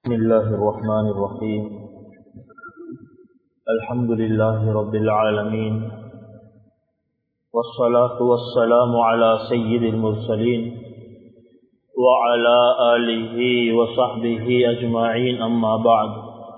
بسم الله الرحمن الرحيم الحمد لله رب العالمين والصلاة والسلام على سيد المرسلين وعلى آله وصحبه أجمعين أما بعد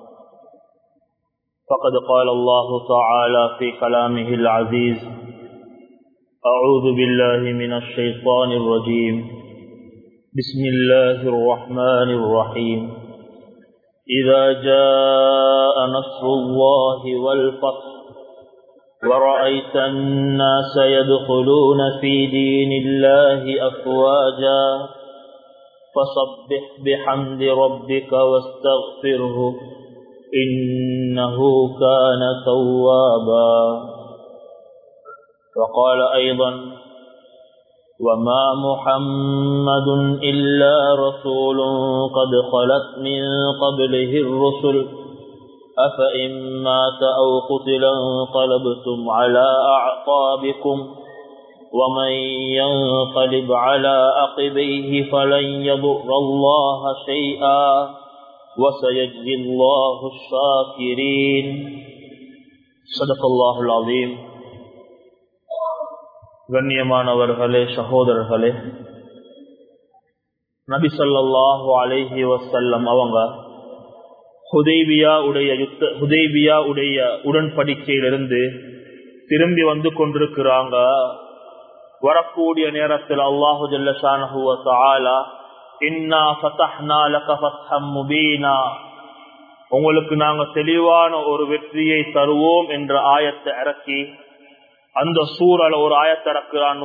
فقد قال الله تعالى في كلامه العزيز أعوذ بالله من الشيطان الرجيم بسم الله الرحمن الرحيم إذا جاء نصر الله والفتح ورأيت الناس يدخلون في دين الله أفواجا فصبح بحمد ربك واستغفره إنه كان توابا وقال أيضا وما محمد إلا رسول قد خلت من قبله الرسل أفإن مات أو قتل انقلبتم على أعقابكم ومن ينقلب على عقبيه فلن يضر الله شيئا وسيجزي الله الشاكرين صدق الله العظيم கண்ணியமானவர்களே சகோதரர்களே நபி சொல்லாஹு அலேஹி வசல்லம் அவங்க ஹுதேபியா உடைய யுத்த ஹுதேபியா உடைய உடன்படிக்கையிலிருந்து திரும்பி வந்து கொண்டிருக்கிறாங்க வரக்கூடிய நேரத்தில் அல்லாஹு ஜல்லஷானஹுவ தஆலா இன்னா ஃபதஹ்னா லக ஃபத்ஹம் முபீனா உங்களுக்கு நாங்க தெளிவான ஒரு வெற்றியை தருவோம் என்ற ஆயத்தை இறக்கி அந்த சூழல ஒரு ஆயத்திறக்கிறான்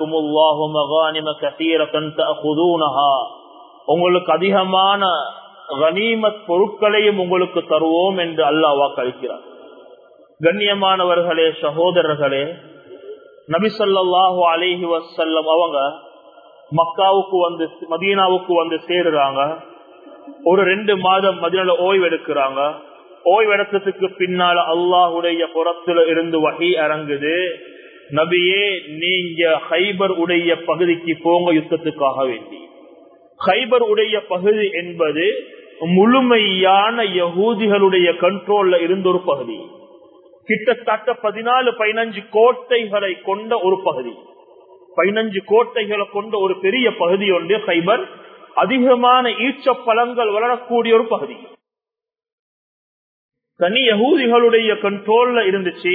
உங்களுக்கு அதிகமான கனிமத் பொருட்களையும் உங்களுக்கு தருவோம் என்று அல்லாஹ் வாக்களிக்கிறார் கண்ணியமானவர்களே சகோதரர்களே நபிசல்லாஹு அலிஹி வசல்லம் அவங்க மக்காவுக்கு வந்து மதீனாவுக்கு வந்து சேருறாங்க ஒரு ரெண்டு மாதம் மதினால ஓய்வு எடுக்கிறாங்க ஓய்வெடுத்ததுக்கு பின்னால அல்லாஹுடைய புறத்துல இருந்து வகை அரங்குது நபியே நீங்க ஹைபர் உடைய பகுதிக்கு போங்க யுத்தத்துக்காக வேண்டி ஹைபர் உடைய பகுதி என்பது முழுமையான யகூதிகளுடைய கண்ட்ரோல்ல இருந்த ஒரு பகுதி கிட்டத்தட்ட பதினாலு பதினஞ்சு கோட்டைகளை கொண்ட ஒரு பகுதி பதினஞ்சு கோட்டைகளை கொண்ட ஒரு பெரிய பகுதி ஒன்று ஹைபர் அதிகமான ஈச்ச பழங்கள் வளரக்கூடிய ஒரு பகுதி தனி யகூதிகளுடைய கண்ட்ரோல்ல இருந்துச்சு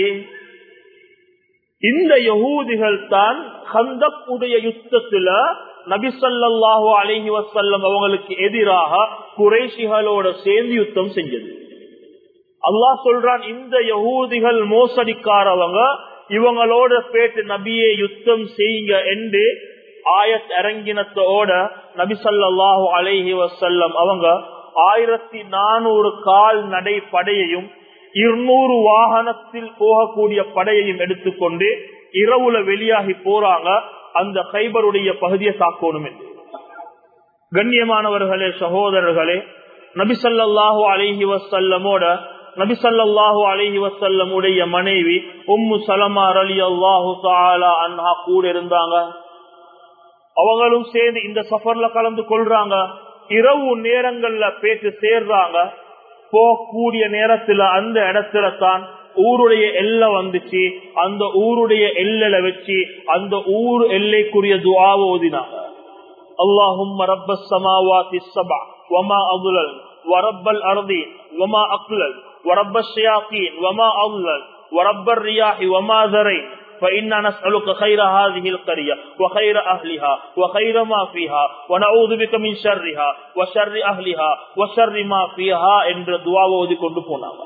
இந்த யகூதிகள் தான் ஹந்தப் உடைய யுத்தத்துல நபிசல்லாஹு அலஹி வசல்லம் அவங்களுக்கு எதிராக குறைசிகளோட சேர்ந்து யுத்தம் செஞ்சது அல்லாஹ் சொல்றான் இந்த யகூதிகள் மோசடிக்காரவங்க இவங்களோட பேட்டு நபியே யுத்தம் செய்யுங்க என்று ஆயத் இறங்கினத்தோட நபிசல்லாஹு அலஹி வசல்லம் அவங்க ஆயிரத்தி நானூறு கால் நடை படையையும் இருநூறு வாகனத்தில் போகக்கூடிய படையையும் எடுத்துக்கொண்டு இரவுல வெளியாகி போறாங்க அந்த கைபருடைய பகுதியை தாக்கணும் என்று கண்ணியமானவர்களே சகோதரர்களே நபிசல்லாஹு அலிஹி வசல்லமோட நபிசல்லாஹு அலிஹி வசல்லமுடைய மனைவி உம்மு சலமா அலி அல்லாஹு அன்ஹா கூட இருந்தாங்க அவங்களும் சேர்ந்து இந்த சஃபர்ல கலந்து கொள்றாங்க இரவு நேரங்கள்ல பேச்சு சேர்றாங்க போகக்கூடிய நேரத்துல அந்த இடத்துல தான் ஊருடைய எல்லை வந்துச்சு அந்த ஊருடைய எல்லையில வச்சு அந்த ஊர் எல்லைக்குரிய துவாவை ஓதினாங்க அல்லாஹும் ரப்ப சமாவாத்தி சபா வமா அகுலல் வரப்பல் அர்தி வமா அக்லல் வரப்ப ஷியாத்தீன் வமா அகுலல் வரப்பர் ரியாஹி வமா தரை فإنا نسألك خير هذه القرية وخير أهلها وخير ما فيها ونعوذ بك من شرها وشر أهلها وشر ما فيها என்ற துவாவை ஓதி கொண்டு போனாங்க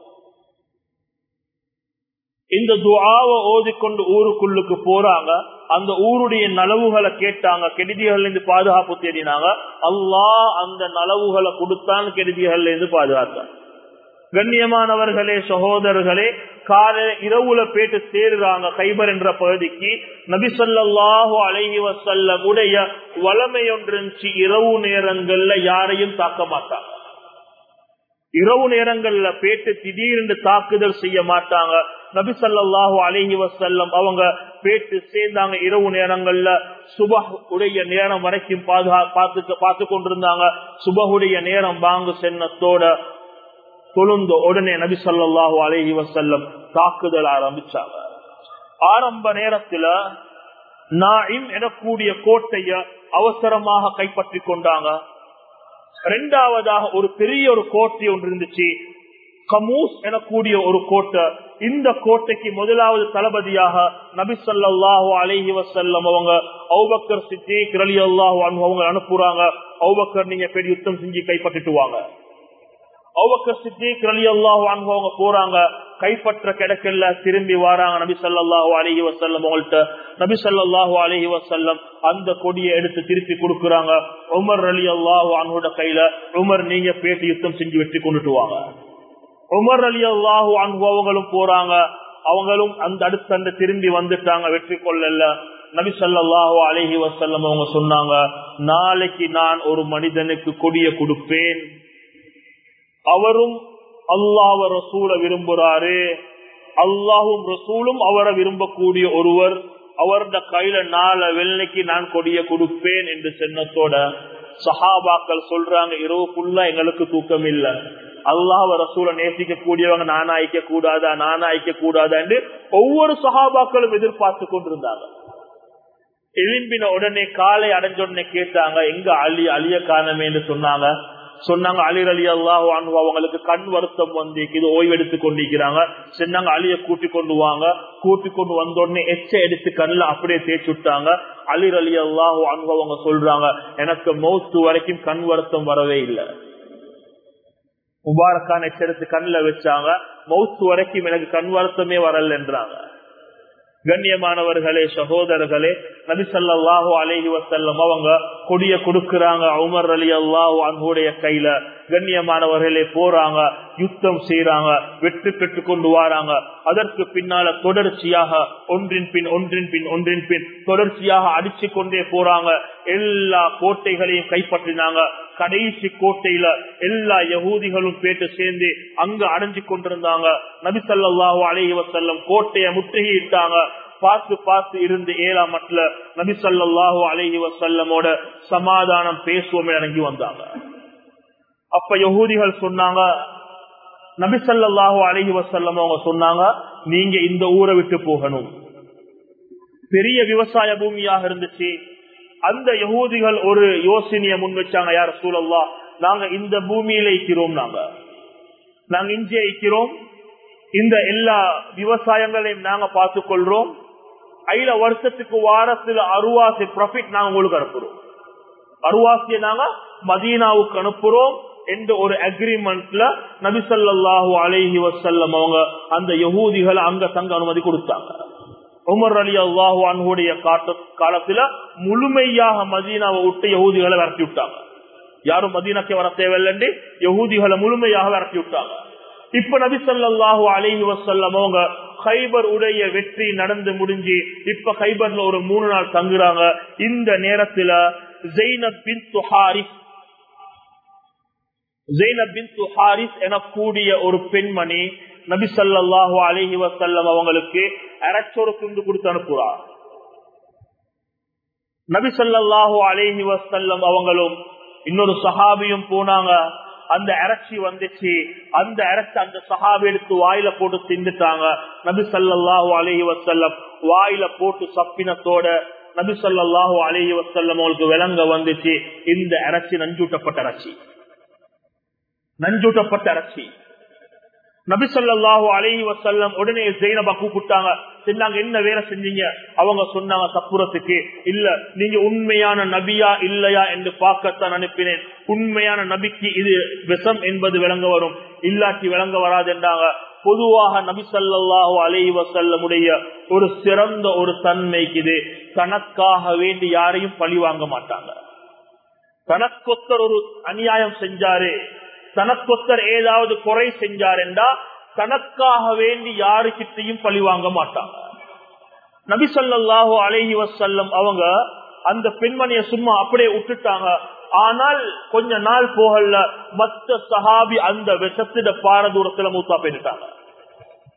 இந்த துவாவை ஓதிக்கொண்டு ஊருக்குள்ளுக்கு போறாங்க அந்த ஊருடைய நலவுகளை கேட்டாங்க கெடுதிகள் இருந்து பாதுகாப்பு தேடினாங்க அல்லாஹ் அந்த நலவுகளை கொடுத்தான் கெடுதிகள் இருந்து பாதுகாத்தான் கண்ணியமானவர்களே சகோதரர்களே கால இரவுல பேட்டு சேருறாங்க கைபர் என்ற பகுதிக்கு நபிசல்லாஹு அழகி வசல்ல உடைய வளமை ஒன்றிருந்துச்சு இரவு நேரங்கள்ல யாரையும் தாக்க மாட்டாங்க இரவு நேரங்கள்ல பேட்டு திடீரென்று தாக்குதல் செய்ய மாட்டாங்க நபி ஸல்லல்லாஹு அலைஹி வஸல்லம் அவங்க பேட்டு சேர்ந்தாங்க இரவு நேரங்கள்ல சுபஹ் உடைய நேரம் வரைக்கும் பாதுகா பார்த்து பார்த்து கொண்டிருந்தாங்க சுபஹுடைய நேரம் வாங்கு சென்னத்தோட தொழுந்த உடனே நபி ஸல்லல்லாஹு அலைஹி வஸல்லம் தாக்குதல் ஆரம்பிச்சாங்க ஆரம்ப நேரத்துல நாயிம் எனக்கூடிய கோட்டைய அவசரமாக கைப்பற்றி கொண்டாங்க இரண்டாவதாக ஒரு பெரிய ஒரு கோட்டை ஒன்று இருந்துச்சு கமூஸ் எனக்கூடிய ஒரு கோட்டை இந்த கோட்டைக்கு முதலாவது தளபதியாக நபி ஸல்லல்லாஹு அலைஹி வஸல்லம் அவங்க அவுபக்கர் சித்திக் ரலியல்லாஹு அன்ஹு அவங்க அனுப்புறாங்க அவுபக்கர் நீங்க பெரிய யுத்தம் செஞ்சு கைப்பற்றிட்டு வாங்க அவுபக்கர் சித்திக் ரலியல்லாஹு அன்ஹு அவங்க போறாங்க கைப்பற்ற கிடக்கல திரும்பி வாராங்க நபி ஸல்லல்லாஹு அலைஹி வஸல்லம் அவங்கள்ட்ட நபி ஸல்லல்லாஹு அலைஹி வஸல்லம் அந்த கொடியை எடுத்து திருப்பி கொடுக்கறாங்க உமர் ரலியல்லாஹு அன்ஹுட கையில உமர் நீங்க பேட்டி யுத்தம் செஞ்சு வெற்றி கொண்டுட்டு வாங்க உமர் அலி அல்லாஹூ அன்பு அவங்களும் போறாங்க அவங்களும் அந்த அடுத்த திரும்பி வந்துட்டாங்க வெற்றி கொள்ளல நபி ஸல்லல்லாஹு அலைஹி வஸல்லம் அவங்க சொன்னாங்க நாளைக்கு நான் ஒரு மனிதனுக்கு கொடிய கொடுப்பேன் அவரும் அல்லாஹ் ரசூல விரும்புறாரு அல்லாஹும் ரசூலும் அவரை விரும்பக்கூடிய ஒருவர் அவரது கையில நாளை வெள்ளைக்கு நான் கொடிய கொடுப்பேன் என்று சென்னத்தோட சஹாபாக்கள் சொல்றாங்க இரவுக்குள்ள எங்களுக்கு தூக்கம் இல்லை அல்லாஹ் ரசூலை நேசிக்க கூடியவங்க நானா ஐக்க கூடாதா நானா ஐக்க கூடாதா என்று ஒவ்வொரு சகாபாக்களும் எதிர்பார்த்து கொண்டிருந்தாங்க எழும்பின உடனே காலை அடைஞ்ச உடனே கேட்டாங்க எங்க அலி அலிய காணமே என்று சொன்னாங்க சொன்னாங்க அலிர் அலி அல்லாஹ் அவங்களுக்கு கண் வருத்தம் வந்து இது ஓய்வு எடுத்து கொண்டிருக்கிறாங்க சொன்னாங்க அலிய கூட்டி கொண்டு வாங்க கூட்டி கொண்டு வந்த உடனே எச்ச எடுத்து கண்ணில் அப்படியே தேய்ச்சி விட்டாங்க அலிர் அலி அல்லாஹ் அவங்க சொல்றாங்க எனக்கு மௌத்து வரைக்கும் கண் வருத்தம் வரவே இல்லை முபாரக்கான எச்சரித்து கண்ணில் வச்சாங்க மவுத்து வரைக்கும் எனக்கு கண் வருத்தமே வரல என்றாங்க கண்ணியமானவர்களே சகோதரர்களே நபிசல்லாஹு அலேஹி வசல்லம் அவங்க கொடிய கொடுக்கறாங்க உமர் அலி அல்லாஹு அன்புடைய கையில கண்ணியமானவர்களே போறாங்க யுத்தம் செய்யறாங்க வெற்றி பெற்று கொண்டு வராங்க அதற்கு பின்னால தொடர்ச்சியாக ஒன்றின் பின் ஒன்றின் பின் ஒன்றின் பின் தொடர்ச்சியாக அடிச்சு கொண்டே போறாங்க எல்லா கோட்டைகளையும் கைப்பற்றினாங்க கடைசி கோட்டையில எல்லா யகூதிகளும் பேட்டு சேர்ந்து அங்க அடைஞ்சு கொண்டிருந்தாங்க நபிசல்லாஹு அலைஹி வசல்லம் கோட்டையை முற்றுகையிட்டாங்க பார்த்து பார்த்து இருந்து ஏழாம் மட்ல நபிசல்லாஹு அலைஹி வசல்லமோட சமாதானம் பேசுவோம் இறங்கி வந்தாங்க அப்ப யகூதிகள் சொன்னாங்க நபிசல்லாஹு அலைஹி வசல்லம் அவங்க சொன்னாங்க நீங்க இந்த ஊரை விட்டு போகணும் பெரிய விவசாய பூமியாக இருந்துச்சு அந்த யகூதிகள் ஒரு யோசனையை முன் வச்சாங்க யார் சூழல்லா நாங்க இந்த பூமியில இருக்கிறோம் நாங்க நாங்க இங்கே இருக்கிறோம் இந்த எல்லா விவசாயங்களையும் நாங்க பார்த்துக் கொள்றோம் ஐல வருஷத்துக்கு வாரத்துல அருவாசி ப்ராஃபிட் நாங்க உங்களுக்கு அனுப்புறோம் அருவாசியை நாங்க மதீனாவுக்கு அனுப்புறோம் என்ற ஒரு அக்ரிமெண்ட்ல நபிசல்லாஹூ அலைஹி வசல்லம் அவங்க அந்த யகூதிகளை அங்க தங்க அனுமதி கொடுத்தாங்க உமர் அலி அல்லாஹு அன்ஹுடைய காலத்துல முழுமையாக மதீனாவை விட்டு யகூதிகளை விரட்டி விட்டாங்க யாரும் மதீனாக்கு வர தேவையில்லை யகூதிகளை முழுமையாக விரட்டி விட்டாங்க இப்ப நபி சொல்லாஹு அலஹி வசல்லம் அவங்க ஹைபர் உடைய வெற்றி நடந்து முடிஞ்சு இப்ப ஹைபர்ல ஒரு மூணு நாள் தங்குறாங்க இந்த நேரத்துல ஜெய்னப் பின் துஹாரிஸ் ஜெய்னப் பின் துஹாரிஸ் எனக்கூடிய ஒரு பெண்மணி நபி சல்லாஹு அலஹி வசல்லம் அவங்களுக்கு அரச்சொரு துண்டு கொடுத்து அனுப்புறார் நபி சல்லாஹு அலஹி வசல்லம் அவங்களும் இன்னொரு சஹாபியும் போனாங்க அந்த இறைச்சி வந்துச்சு அந்த இறைச்சி அந்த சஹாபி எடுத்து வாயில போட்டு திண்டுட்டாங்க நபி சல்லாஹு அலஹி வசல்லம் வாயில போட்டு சப்பினத்தோட நபி சல்லாஹு அலஹி வசல்லம் அவங்களுக்கு விளங்க வந்துச்சு இந்த இறைச்சி நஞ்சூட்டப்பட்ட இறைச்சி நஞ்சூட்டப்பட்ட இறைச்சி நபி சொல்லாஹு அலஹி வசல்லம் உடனே ஜெயினபா கூப்பிட்டாங்க சொன்னாங்க என்ன வேலை செஞ்சீங்க அவங்க சொன்னாங்க தப்புறத்துக்கு இல்ல நீங்க உண்மையான நபியா இல்லையா என்று பார்க்கத்தான் அனுப்பினேன் உண்மையான நபிக்கு இது விஷம் என்பது விளங்க வரும் இல்லாட்டி விளங்க வராது என்றாங்க பொதுவாக நபி சல்லாஹூ அலஹி வசல்லமுடைய ஒரு சிறந்த ஒரு தன்மைக்கு இது தனக்காக வேண்டி யாரையும் பழி வாங்க மாட்டாங்க தனக்கொத்தர் ஒரு அநியாயம் செஞ்சாரு தனக்கொத்தர் ஏதாவது குறை செஞ்சார் என்றா தனக்காக வேண்டி யாருக்கிட்டையும் பழி வாங்க மாட்டாங்க நபி சொல்லாஹு அலஹி வசல்லம் அவங்க அந்த பெண்மணிய சும்மா அப்படியே விட்டுட்டாங்க ஆனால் கொஞ்ச நாள் போகல மத்த சஹாபி அந்த விஷத்திட பாரதூரத்துல மூத்தா போயிட்டாங்க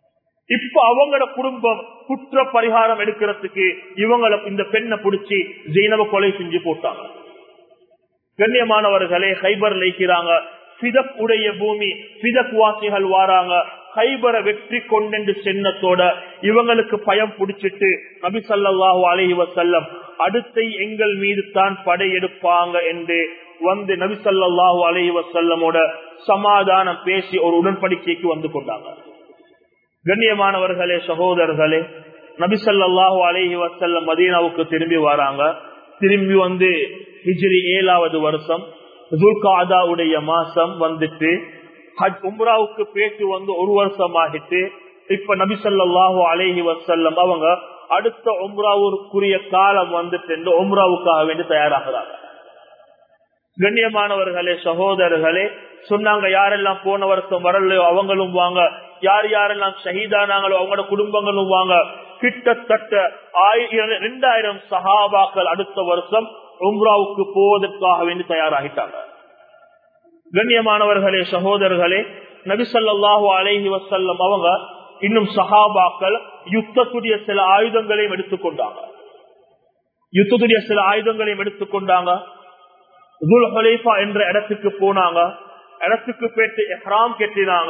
இப்ப அவங்களோட குடும்பம் குற்ற பரிகாரம் எடுக்கிறதுக்கு இவங்களை இந்த பெண்ணை பிடிச்சி ஜெயினவ கொலை செஞ்சு போட்டாங்க கண்ணியமானவர்களே ஹைபர் லைக்கிறாங்க சிதப் உடைய பூமி சிதப் வாசிகள் வாராங்க ஹைபரை வெற்றி கொண்டு சென்னத்தோட இவங்களுக்கு பயம் பிடிச்சிட்டு நபி சல்லாஹூ அலஹி வசல்லம் அடுத்த எங்கள் மீது தான் படையெடுப்பாங்க என்று வந்து நபி சல்லாஹூ அலஹி வசல்லமோட சமாதானம் பேசி ஒரு உடன்படிக்கைக்கு வந்து கொண்டாங்க கண்ணியமானவர்களே சகோதரர்களே நபி சல்லாஹூ அலஹி வசல்லம் மதீனாவுக்கு திரும்பி வராங்க திரும்பி வந்து ஹிஜ்ரி ஏழாவது வருஷம் ஜுல்காதா உடைய மாசம் வந்துட்டு ஹஜ் உம்ராவுக்கு பேச்சு வந்து ஒரு வருஷம் ஆகிட்டு இப்ப நபி சொல்லாஹு அலேஹி வசல்லம் அவங்க அடுத்த உம்ராவுக்குரிய காலம் வந்துட்டு உம்ராவுக்காக வேண்டி தயாராகிறாங்க கண்ணியமானவர்களே சகோதரர்களே சொன்னாங்க யாரெல்லாம் போன வருஷம் வரலையோ அவங்களும் வாங்க யார் யாரெல்லாம் ஷஹீதானாங்களோ அவங்களோட குடும்பங்களும் வாங்க கிட்டத்தட்ட ரெண்டாயிரம் சஹாபாக்கள் அடுத்த வருஷம் உம்ராவுக்கு போவதற்காக வேண்டி தயாராகிட்டாங்க கண்ணியமானவர்களே சகோதரர்களே நபிசல்லாஹு அலைஹி வசல்லம் அவங்க இன்னும் சஹாபாக்கள் யுத்தத்துடைய சில ஆயுதங்களையும் எடுத்துக்கொண்டாங்க யுத்தத்துடைய சில ஆயுதங்களையும் எடுத்துக்கொண்டாங்க என்ற இடத்துக்கு போனாங்க இடத்துக்கு போயிட்டு எஹ்ராம் கெட்டினாங்க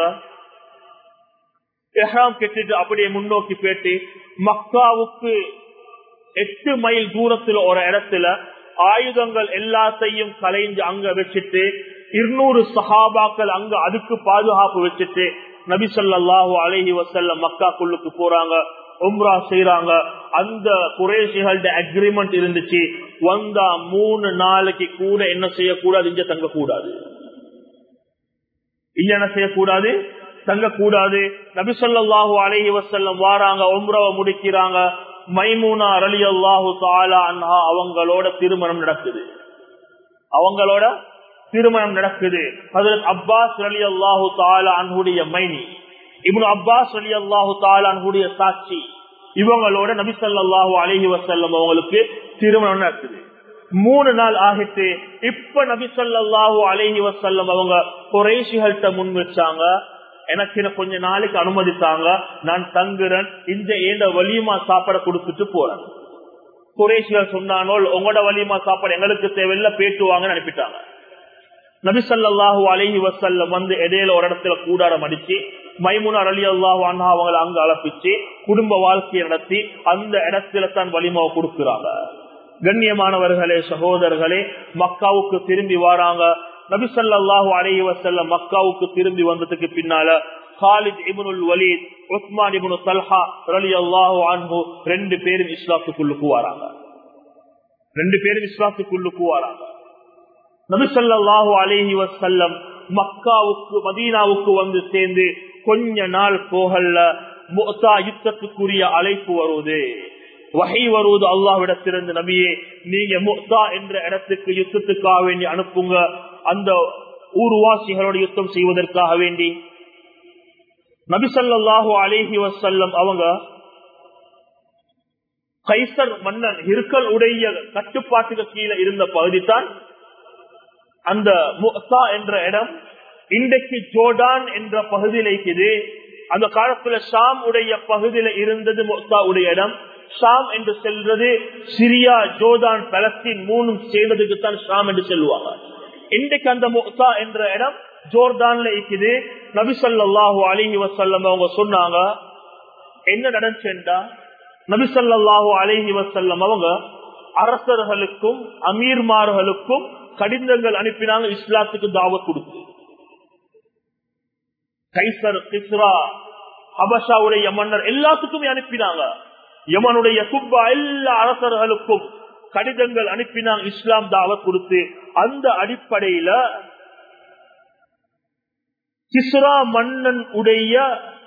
எஹ்ராம் கெட்டிட்டு அப்படியே முன்னோக்கி போயிட்டு மக்காவுக்கு எட்டு மைல் தூரத்துல ஒரு இடத்துல ஆயுதங்கள் எல்லாத்தையும் கலைஞ்சு அங்க வச்சுட்டு இருநூறு சஹாபாக்கள் அங்க அதுக்கு பாதுகாப்பு வச்சுட்டு நபி சொல்லாஹு அலஹி வசல்ல மக்காக்குள்ளுக்கு போறாங்க உம்ரா செய்யறாங்க அந்த குரேஷிகளோட அக்ரிமெண்ட் இருந்துச்சு வந்தா மூணு நாளைக்கு கூட என்ன செய்யக்கூடாது இங்க தங்க கூடாது இங்க என்ன செய்யக்கூடாது தங்க கூடாது நபி சொல்லாஹு அலஹி வசல்லம் வாராங்க உம்ரவை முடிக்கிறாங்க மைமூனா அலி அல்லாஹு தாலா அன்ஹா அவங்களோட திருமணம் நடக்குது அவங்களோட திருமணம் நடக்குது ஹசரத் அப்பாஸ் அலி அல்லாஹு தாலா அன்ஹுடைய மைனி இவனு அப்பாஸ் அலி அல்லாஹு தாலா அன்ஹுடைய சாட்சி இவங்களோட நபி சொல்லாஹு அலஹி வசல்லம் அவங்களுக்கு திருமணம் நடக்குது மூணு நாள் ஆகிட்டு இப்ப நபி சொல்லாஹு அலஹி வசல்லம் அவங்க குறைசிகள்கிட்ட முன் வச்சாங்க எனக்கு கொஞ்ச நாளைக்கு அனுமதித்தாங்க நான் தங்குறேன் இந்த ஏண்ட வலியுமா சாப்பாட கொடுத்துட்டு போறேன் குறைசிகள் சொன்னானோ உங்களோட வலியுமா சாப்பாடு எங்களுக்கு தேவையில்ல பேட்டுவாங்கன்னு அனுப்பிட்டாங்க நபிசல்லாஹு அலஹி வசல்லம் வந்து இடையில ஒரு இடத்துல கூடாரம் அடிச்சு மைமுனார் அலி அல்லாஹ் அவங்களை அங்க அழப்பிச்சு குடும்ப வாழ்க்கையை நடத்தி அந்த இடத்துல தான் வலிமாவை கொடுக்கிறாங்க கண்ணியமானவர்களே சகோதரர்களே மக்காவுக்கு திரும்பி வராங்க நபிசல்லாஹு அலஹி வசல்லம் மக்காவுக்கு திரும்பி வந்ததுக்கு பின்னால ஹாலித் இபுனுல் வலீத் உஸ்மான் இபுனு தல்ஹா ரலி அல்லாஹு அன்பு ரெண்டு பேரும் இஸ்லாத்துக்குள்ளுக்கு வராங்க ரெண்டு பேரும் இஸ்லாத்துக்குள்ளுக்கு வராங்க நபிசல்லாஹு அலேஹி வசல்லம் மக்காவுக்கு மதீனாவுக்கு வந்து சேர்ந்து கொஞ்ச நாள் போகல முத்தா யுத்தத்துக்குரிய அழைப்பு வருவது வகை வருவது அல்லாவிடத்திலிருந்து நபியே நீங்க முத்தா என்ற இடத்துக்கு யுத்தத்துக்காக வேண்டி அனுப்புங்க அந்த ஊர்வாசிகளோட யுத்தம் செய்வதற்காக வேண்டி நபிசல்லாஹு அலேஹி வசல்லம் அவங்க கைசர் மன்னன் இருக்கல் உடைய கட்டுப்பாட்டுக்கு கீழே இருந்த பகுதி தான் அந்த முக்தா என்ற இடம் இன்றைக்கு ஜோர்டான் என்ற பகுதியில் இருக்குது அந்த காலத்துல ஷாம் உடைய பகுதியில இருந்தது முக்தா உடைய இடம் ஷாம் என்று செல்றது சிரியா ஜோர்டான் பலஸ்தீன் மூணும் சேர்ந்ததுக்கு தான் ஷாம் என்று சொல்லுவாங்க இன்றைக்கு அந்த முக்தா என்ற இடம் ஜோர்டான்ல இருக்குது நபிசல்லாஹு அலிஹி வசல்லம் அவங்க சொன்னாங்க என்ன நடந்துச்சுண்டா நபிசல்லாஹு அலிஹி வசல்லம் அவங்க அரசர்களுக்கும் அமீர்மார்களுக்கும் கடிதங்கள் அனுப்பினாங்க இஸ்லாத்துக்கு தாவத் கொடுத்து கைசர் கிஸ்ரா ஹபஷாவுடைய மன்னர் எல்லாத்துக்குமே அனுப்பினாங்க யமனுடைய குப்பா எல்லா அரசர்களுக்கும் கடிதங்கள் அனுப்பினாங்க இஸ்லாம் தாவத் கொடுத்து அந்த அடிப்படையில கிஸ்ரா மன்னன் உடைய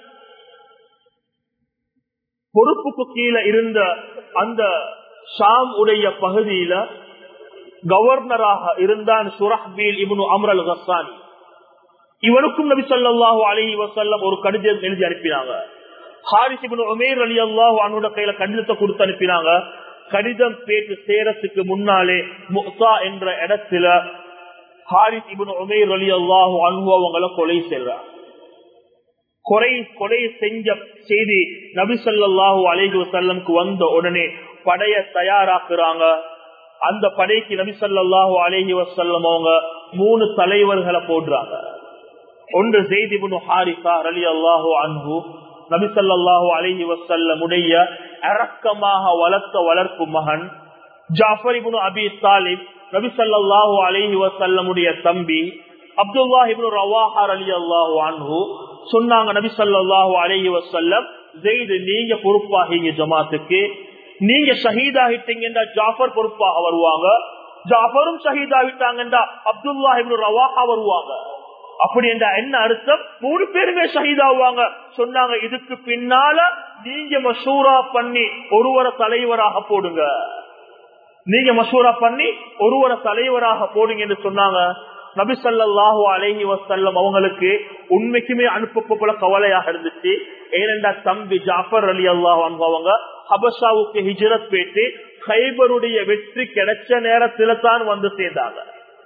பொறுப்புக்கு கீழே இருந்த அந்த ஷாம் உடைய பகுதியில கவர்னராக இருந்தான் சுரஹ்பீல் இபனு அம்ரல் ஹசானி இவனுக்கும் நபி சொல்லாஹு அலஹி வசல்லம் ஒரு கடிதம் எழுதி அனுப்பினாங்க ஹாரிஸ் இபனு உமேர் அலி அல்லாஹு அவனோட கையில கடிதத்தை கொடுத்து அனுப்பினாங்க கடிதம் பேட்டு சேரத்துக்கு முன்னாலே முக்தா என்ற இடத்துல ஹாரிஸ் இபனு உமேர் அலி அல்லாஹு அன்பு அவங்களை கொலை செய்றார் கொலை கொலை செஞ்ச செய்தி நபி சொல்லாஹு அலைஹி வசல்லம்க்கு வந்த உடனே படைய தயாராக்குறாங்க அந்த படைக்கு நபி சொல்லாஹு அலைஹி வசல்லம் அவங்க மூணு தலைவர்களை போடுறாங்க ஒன்று செய்திபுனு ஹாரிசா அலி அல்லாஹு அன்பு நபி சொல்லாஹு அலைஹி வசல்லமுடைய அரக்கமாக வளர்த்த வளர்ப்பு மகன் ஜாஃபரிபுனு அபி தாலிப் நபி சொல்லாஹு அலைஹி வசல்லமுடைய தம்பி அப்துல்லாஹிபுனு ரவாஹார் அலி அல்லாஹு அன்ஹு சொன்னாங்க நபி சொல்லாஹு அலைஹி வசல்லம் ஜெயிது நீங்க பொறுப்பாகீங்க ஜமாத்துக்கு நீங்க ஷஹீதாகிட்டீங்கன்னா ஜாஃபர் பொறுப்பாக வருவாங்க ஜாஃபரும் ஷஹீதாகிட்டாங்கன்னா அப்துல்லாஹிபுனு ரவாஹா வருவாங்க அப்படி என்ற என்ன அர்த்தம் மூணு பேருமே ஷஹீதாவாங்க சொன்னாங்க இதுக்கு பின்னால நீங்க மசூரா பண்ணி ஒருவரை தலைவராக போடுங்க நீங்க மசூரா பண்ணி ஒருவரை தலைவராக போடுங்க என்று சொன்னாங்க நபி சல்லாஹூ அலஹி வசல்லம் அவங்களுக்கு உண்மைக்குமே அனுப்பப்போல கவலையாக இருந்துச்சு ஏனென்றா தம்பி ஜாஃபர் அலி அல்லாஹ் அவங்க ஹபஷாவுக்கு ஹிஜரத் போயிட்டு ஹைபருடைய வெற்றி கிடைச்ச நேரத்தில தான் வந்து சேர்ந்தாங்க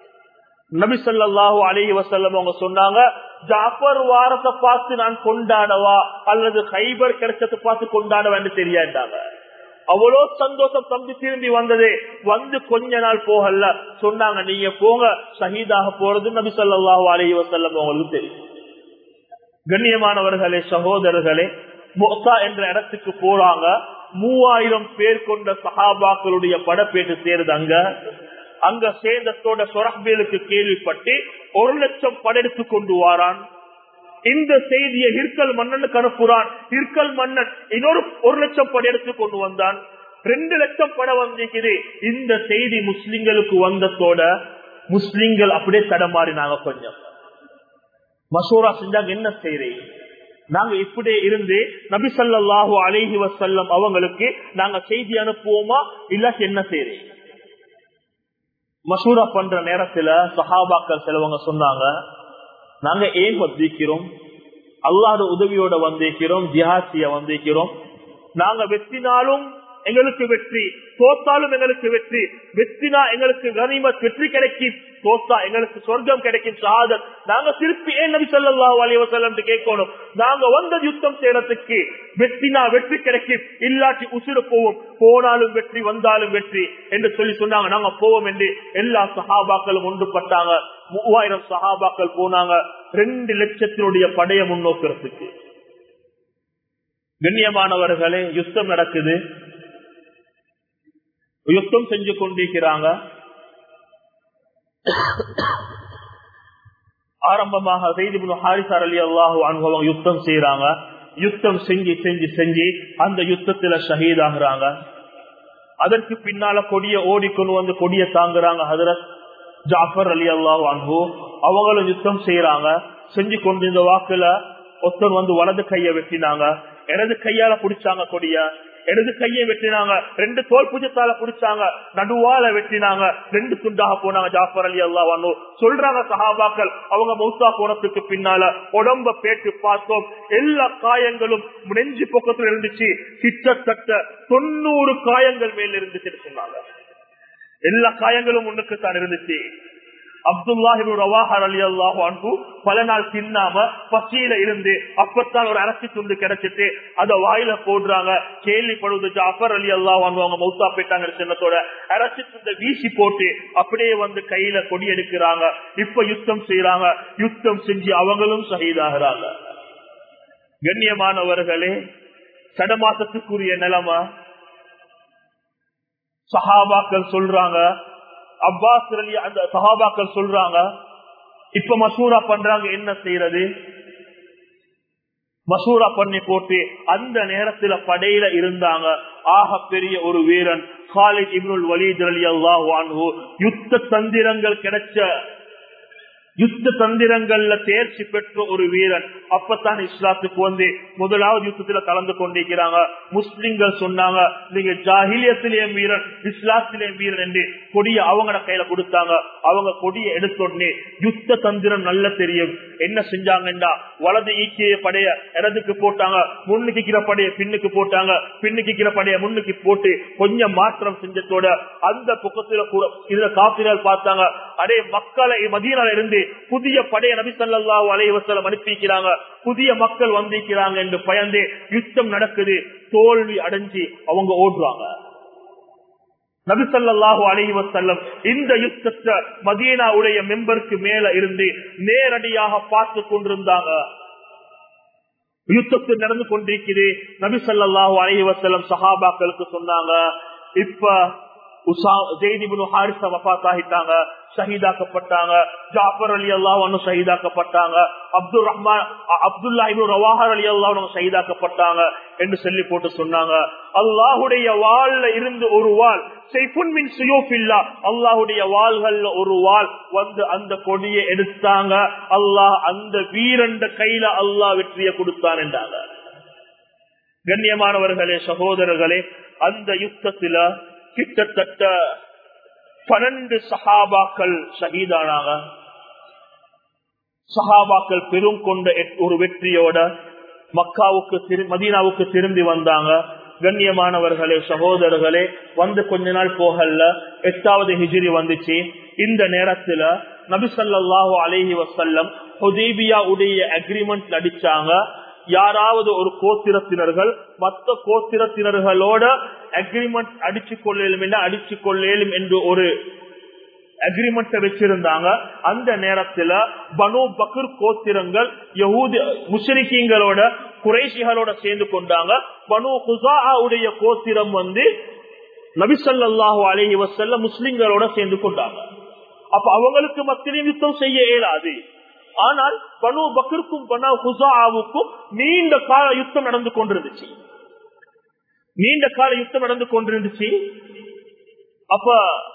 நபி சொல்லாஹு அலஹி வசல்லம் அவங்க சொன்னாங்க ஜாஃபர் வாரத்தை பார்த்து நான் கொண்டாடவா அல்லது ஹைபர் கிடைச்சதை பார்த்து கொண்டாடவான்னு தெரியாண்டாங்க அவ்வளோ சந்தோஷம் தம்பி திரும்பி வந்தது வந்து கொஞ்ச நாள் போகல சொன்னாங்க நீங்க போங்க ஷஹீதாக போறது நபி சொல்லாஹு அலஹி வசல்லம் அவங்களுக்கு தெரியும் கண்ணியமானவர்களே சகோதரர்களே மொத்தா என்ற இடத்துக்கு போறாங்க மூவாயிரம் பேர் கொண்ட சஹாபாக்களுடைய படப்பேட்டு சேருது அங்க அங்க சேர்ந்தத்தோட சொரஹ்பேலுக்கு கேள்விப்பட்டு ஒரு லட்சம் படையெடுத்து கொண்டு வாரான் இந்த செய்தியை ஹிர்கல் மன்னனுக்கு அனுப்புறான் ஹிர்கல் மன்னன் இன்னொரு ஒரு லட்சம் படையெடுத்து கொண்டு வந்தான் ரெண்டு லட்சம் படம் வந்திருக்குது இந்த செய்தி முஸ்லிம்களுக்கு வந்ததோட முஸ்லிம்கள் அப்படியே தடமாறினாங்க கொஞ்சம் மசூரா செஞ்சாங்க என்ன செய்யறீங்க நாங்க இப்படியே இருந்து நபி சல்லாஹூ அலஹி வசல்லம் அவங்களுக்கு நாங்க செய்தி அனுப்புவோமா இல்லாட்டி என்ன செய்யறீங்க மசூரா பண்ற நேரத்துல சஹாபாக்கள் சிலவங்க சொன்னாங்க நாங்க ஏன் வந்திருக்கிறோம் அல்லாத உதவியோட வந்திருக்கிறோம் ஜிஹாசிய வந்திருக்கிறோம் நாங்க வெற்றினாலும் எங்களுக்கு வெற்றி தோத்தாலும் எங்களுக்கு வெற்றி வெற்றினா எங்களுக்கு கனிமத் வெற்றி கிடைக்கும் தோத்தா எங்களுக்கு சொர்க்கம் கிடைக்கும் சாதம் நாங்க திருப்பி ஏன் நபி சொல்லா அலைவசல்லம் கேட்கணும் நாங்க வந்த யுத்தம் செய்யறதுக்கு வெற்றினா வெற்றி கிடைக்கும் இல்லாட்டி உசுறு போவோம் போனாலும் வெற்றி வந்தாலும் வெற்றி என்று சொல்லி சொன்னாங்க நாங்க போவோம் என்று எல்லா சஹாபாக்களும் ஒன்றுபட்டாங்க மூவாயிரம் சஹாபாக்கள் போனாங்க ரெண்டு லட்சத்தினுடைய படைய முன்னோக்கிறதுக்கு கண்ணியமானவர்களே யுத்தம் நடக்குது யுத்தம் செஞ்சு கொண்டிருக்கிறாங்க ஆரம்பமாக செய்தி ஹாரிசார் அலி அல்லாஹு அனுபவம் யுத்தம் செய்யறாங்க யுத்தம் செஞ்சு செஞ்சு செஞ்சு அந்த யுத்தத்துல ஷஹீத் ஆகுறாங்க அதற்கு பின்னால கொடிய ஓடிக்கொண்டு வந்து கொடிய தாங்குறாங்க ஹதரத் ஜாஃபர் அலி அல்லாஹு அன்பு அவங்களும் யுத்தம் செய்யறாங்க செஞ்சு கொண்டு இந்த வாக்குல ஒருத்தர் வந்து வலது கைய வெட்டினாங்க இடது கையால புடிச்சாங்க கொடிய இடது கையை வெட்டினாங்க ரெண்டு தோல் புஜத்தால புடிச்சாங்க நடுவால வெட்டினாங்க ரெண்டு துண்டாக போனாங்க ஜாஃபர் அலி அல்லா வானு சொல்றாங்க சஹாபாக்கள் அவங்க மௌத்தா போனதுக்கு பின்னால உடம்ப பேட்டு பார்த்தோம் எல்லா காயங்களும் நெஞ்சு பக்கத்துல இருந்துச்சு கிட்டத்தட்ட தொண்ணூறு காயங்கள் மேல இருந்துச்சுன்னு சொன்னாங்க எல்லா காயங்களும் முன்னுக்கு தான் இருந்துச்சு அப்துல்லாஹிபு ரவாஹர் அலி அல்லாஹு அன்பு பல நாள் தின்னாம பசியில இருந்து அப்பத்தான் ஒரு அரசி துண்டு கிடைச்சிட்டு அத வாயில போடுறாங்க கேள்விப்படுவது ஜாஃபர் அலி அல்லாஹ் அவங்க மௌத்தா போயிட்டாங்க சின்னத்தோட அரசி துண்டை வீசி போட்டு அப்படியே வந்து கையில கொடி எடுக்கிறாங்க இப்ப யுத்தம் செய்யறாங்க யுத்தம் செஞ்சு அவங்களும் சகிதாகிறாங்க கண்ணியமானவர்களே சடமாசத்துக்குரிய நிலைமை சஹாபாக்கள் சொல்றாங்க அப்பாஸ் அலி அந்த சஹாபாக்கள் சொல்றாங்க இப்ப மசூரா பண்றாங்க என்ன செய்யறது மசூரா பண்ணி போட்டு அந்த நேரத்துல படையில இருந்தாங்க ஆக பெரிய ஒரு வீரன் காலித் இப்னுல் வலீத் அலி அல்லாஹ் யுத்த தந்திரங்கள் கிடைச்ச யுத்த தந்திரங்கள்ல தேர்ச்சி பெற்ற ஒரு வீரன் அப்பத்தான் இஸ்லாத்துக்கு வந்து முதலாவது யுத்தத்துல கலந்து கொண்டிருக்கிறாங்க முஸ்லிம்கள் சொன்னாங்க நீங்க ஜாகிலியத்திலேயும் வீரன் இஸ்லாத்திலேயும் வீரன் என்று கொடிய அவங்களோட கையில கொடுத்தாங்க அவங்க கொடிய எடுத்தோடனே யுத்த தந்திரம் நல்ல தெரியும் என்ன செஞ்சாங்கன்னா வலது ஈக்கிய படைய இடத்துக்கு போட்டாங்க முன்னுக்கிற படைய பின்னுக்கு போட்டாங்க பின்னுக்கிற படைய முன்னுக்கு போட்டு கொஞ்சம் மாற்றம் செஞ்சதோட அந்த பக்கத்துல கூட இதுல காப்பினால் பார்த்தாங்க அடே மக்களை மதியனால இருந்து புதிய படைய நபி ஸல்லல்லாஹு அலைஹி வஸல்லம் அனுப்பிக்கிறாங்க புதிய மக்கள் வந்திருக்கிறாங்க என்று பயந்து யுத்தம் நடக்குது தோல்வி அடைஞ்சு அவங்க ஓடுறாங்க நபி ஸல்லல்லாஹு அலைஹி வஸல்லம் இந்த யுத்தத்தை மதீனாவுடைய மெம்பருக்கு மேல இருந்து நேரடியாக பார்த்து கொண்டிருந்தாங்க யுத்தத்து நடந்து கொண்டிருக்குது நபி ஸல்லல்லாஹு அலைஹி வஸல்லம் சஹாபாக்களுக்கு சொன்னாங்க இப்ப உசா ஜெய்திபுல் ஹாரிசா வஃபாத் ஆகிட்டாங்க ஷஹீதாக்கப்பட்டாங்க ஜாஃபர் அலி அல்லாஹ் ஷஹீதாக்கப்பட்டாங்க அப்துல் ரஹ்மான் அப்துல்லா இபு ரவாஹர் அலி அல்லாஹ் ஷஹீதாக்கப்பட்டாங்க என்று சொல்லி போட்டு சொன்னாங்க அல்லாஹுடைய வாள்ல இருந்து ஒரு வாள் செய்புன் மின் சுயோஃபில்லா அல்லாஹுடைய வாள்கள்ல ஒரு வாள் வந்து அந்த கொடியை எடுத்தாங்க அல்லாஹ் அந்த வீரண்ட கையில அல்லாஹ் வெற்றியை கொடுத்தான் என்றாங்க கண்ணியமானவர்களே சகோதரர்களே அந்த யுத்தத்துல கிட்டத்தட்ட பன்னெண்டு சஹாபாக்கள் ஷஹீதானாங்க சஹாபாக்கள் பெரும் கொண்ட ஒரு வெற்றியோட மக்காவுக்கு மதீனாவுக்கு திரும்பி வந்தாங்க கண்ணியமானவர்களே சகோதரர்களே வந்து கொஞ்ச நாள் போகல எட்டாவது ஹிஜிரி வந்துச்சு இந்த நேரத்துல நபிசல்லாஹு அலேஹி வசல்லம் ஹுதேபியா உடைய அக்ரிமெண்ட் அடிச்சாங்க யாராவது ஒரு கோத்திரத்தினர்கள் மற்ற கோத்திரத்தினர்களோட அக்ரிமெண்ட் அடிச்சு கொள்ளலும் அடிச்சு கொள்ளலும் என்று ஒரு அக்ரிமெண்ட் வச்சிருந்தாங்க அந்த நேரத்துல பனு பக்ர் கோத்திரங்கள் யகூதி முஸ்லிக்கீங்களோட குறைசிகளோட சேர்ந்து கொண்டாங்க பனு குசாவுடைய கோத்திரம் வந்து நபிசல்லாஹு அலஹி வசல்ல முஸ்லிம்களோட சேர்ந்து கொண்டாங்க அப்ப அவங்களுக்கு மத்தியிலும் யுத்தம் செய்ய இயலாது ஆனால் பனு பக்ருக்கும் பனு ஹுசாவுக்கும் நீண்ட கால யுத்தம் நடந்து கொண்டிருந்துச்சு நீண்ட கால யுத்தம் நடந்து கொண்டிருந்துச்சு அப்ப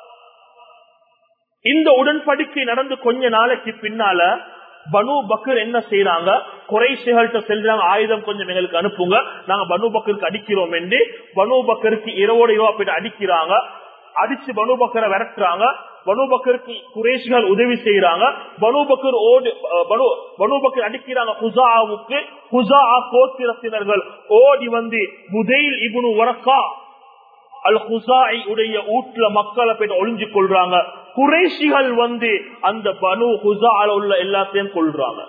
இந்த உடன்படிக்கை நடந்து கொஞ்ச நாளைக்கு பின்னால பனு பக்கர் என்ன செய்யறாங்க குறைசிகள்கிட்ட செல்றாங்க ஆயுதம் கொஞ்சம் எங்களுக்கு அனுப்புங்க நாங்க பனு பக்கருக்கு அடிக்கிறோம் என்று பனு பக்கருக்கு இரவோட இரவா போயிட்டு அடிக்கிறாங்க அடிச்சு பனு பக்கரை விரட்டுறாங்க பனுபக்கருக்கு குரேஷிகள் உதவி செய்யறாங்க பனுபக்கர் ஓடி பனுபக்கர் அடிக்கிறாங்க குசாவுக்கு குசா கோத்திரத்தினர்கள் ஓடி வந்து புதையில் இபுனு வரக்கா அல் குசாய் உடைய ஊட்டுல மக்களை போய் ஒளிஞ்சு கொள்றாங்க குறைஷிகள் வந்து அந்த பனு குசால உள்ள எல்லாத்தையும் கொள்றாங்க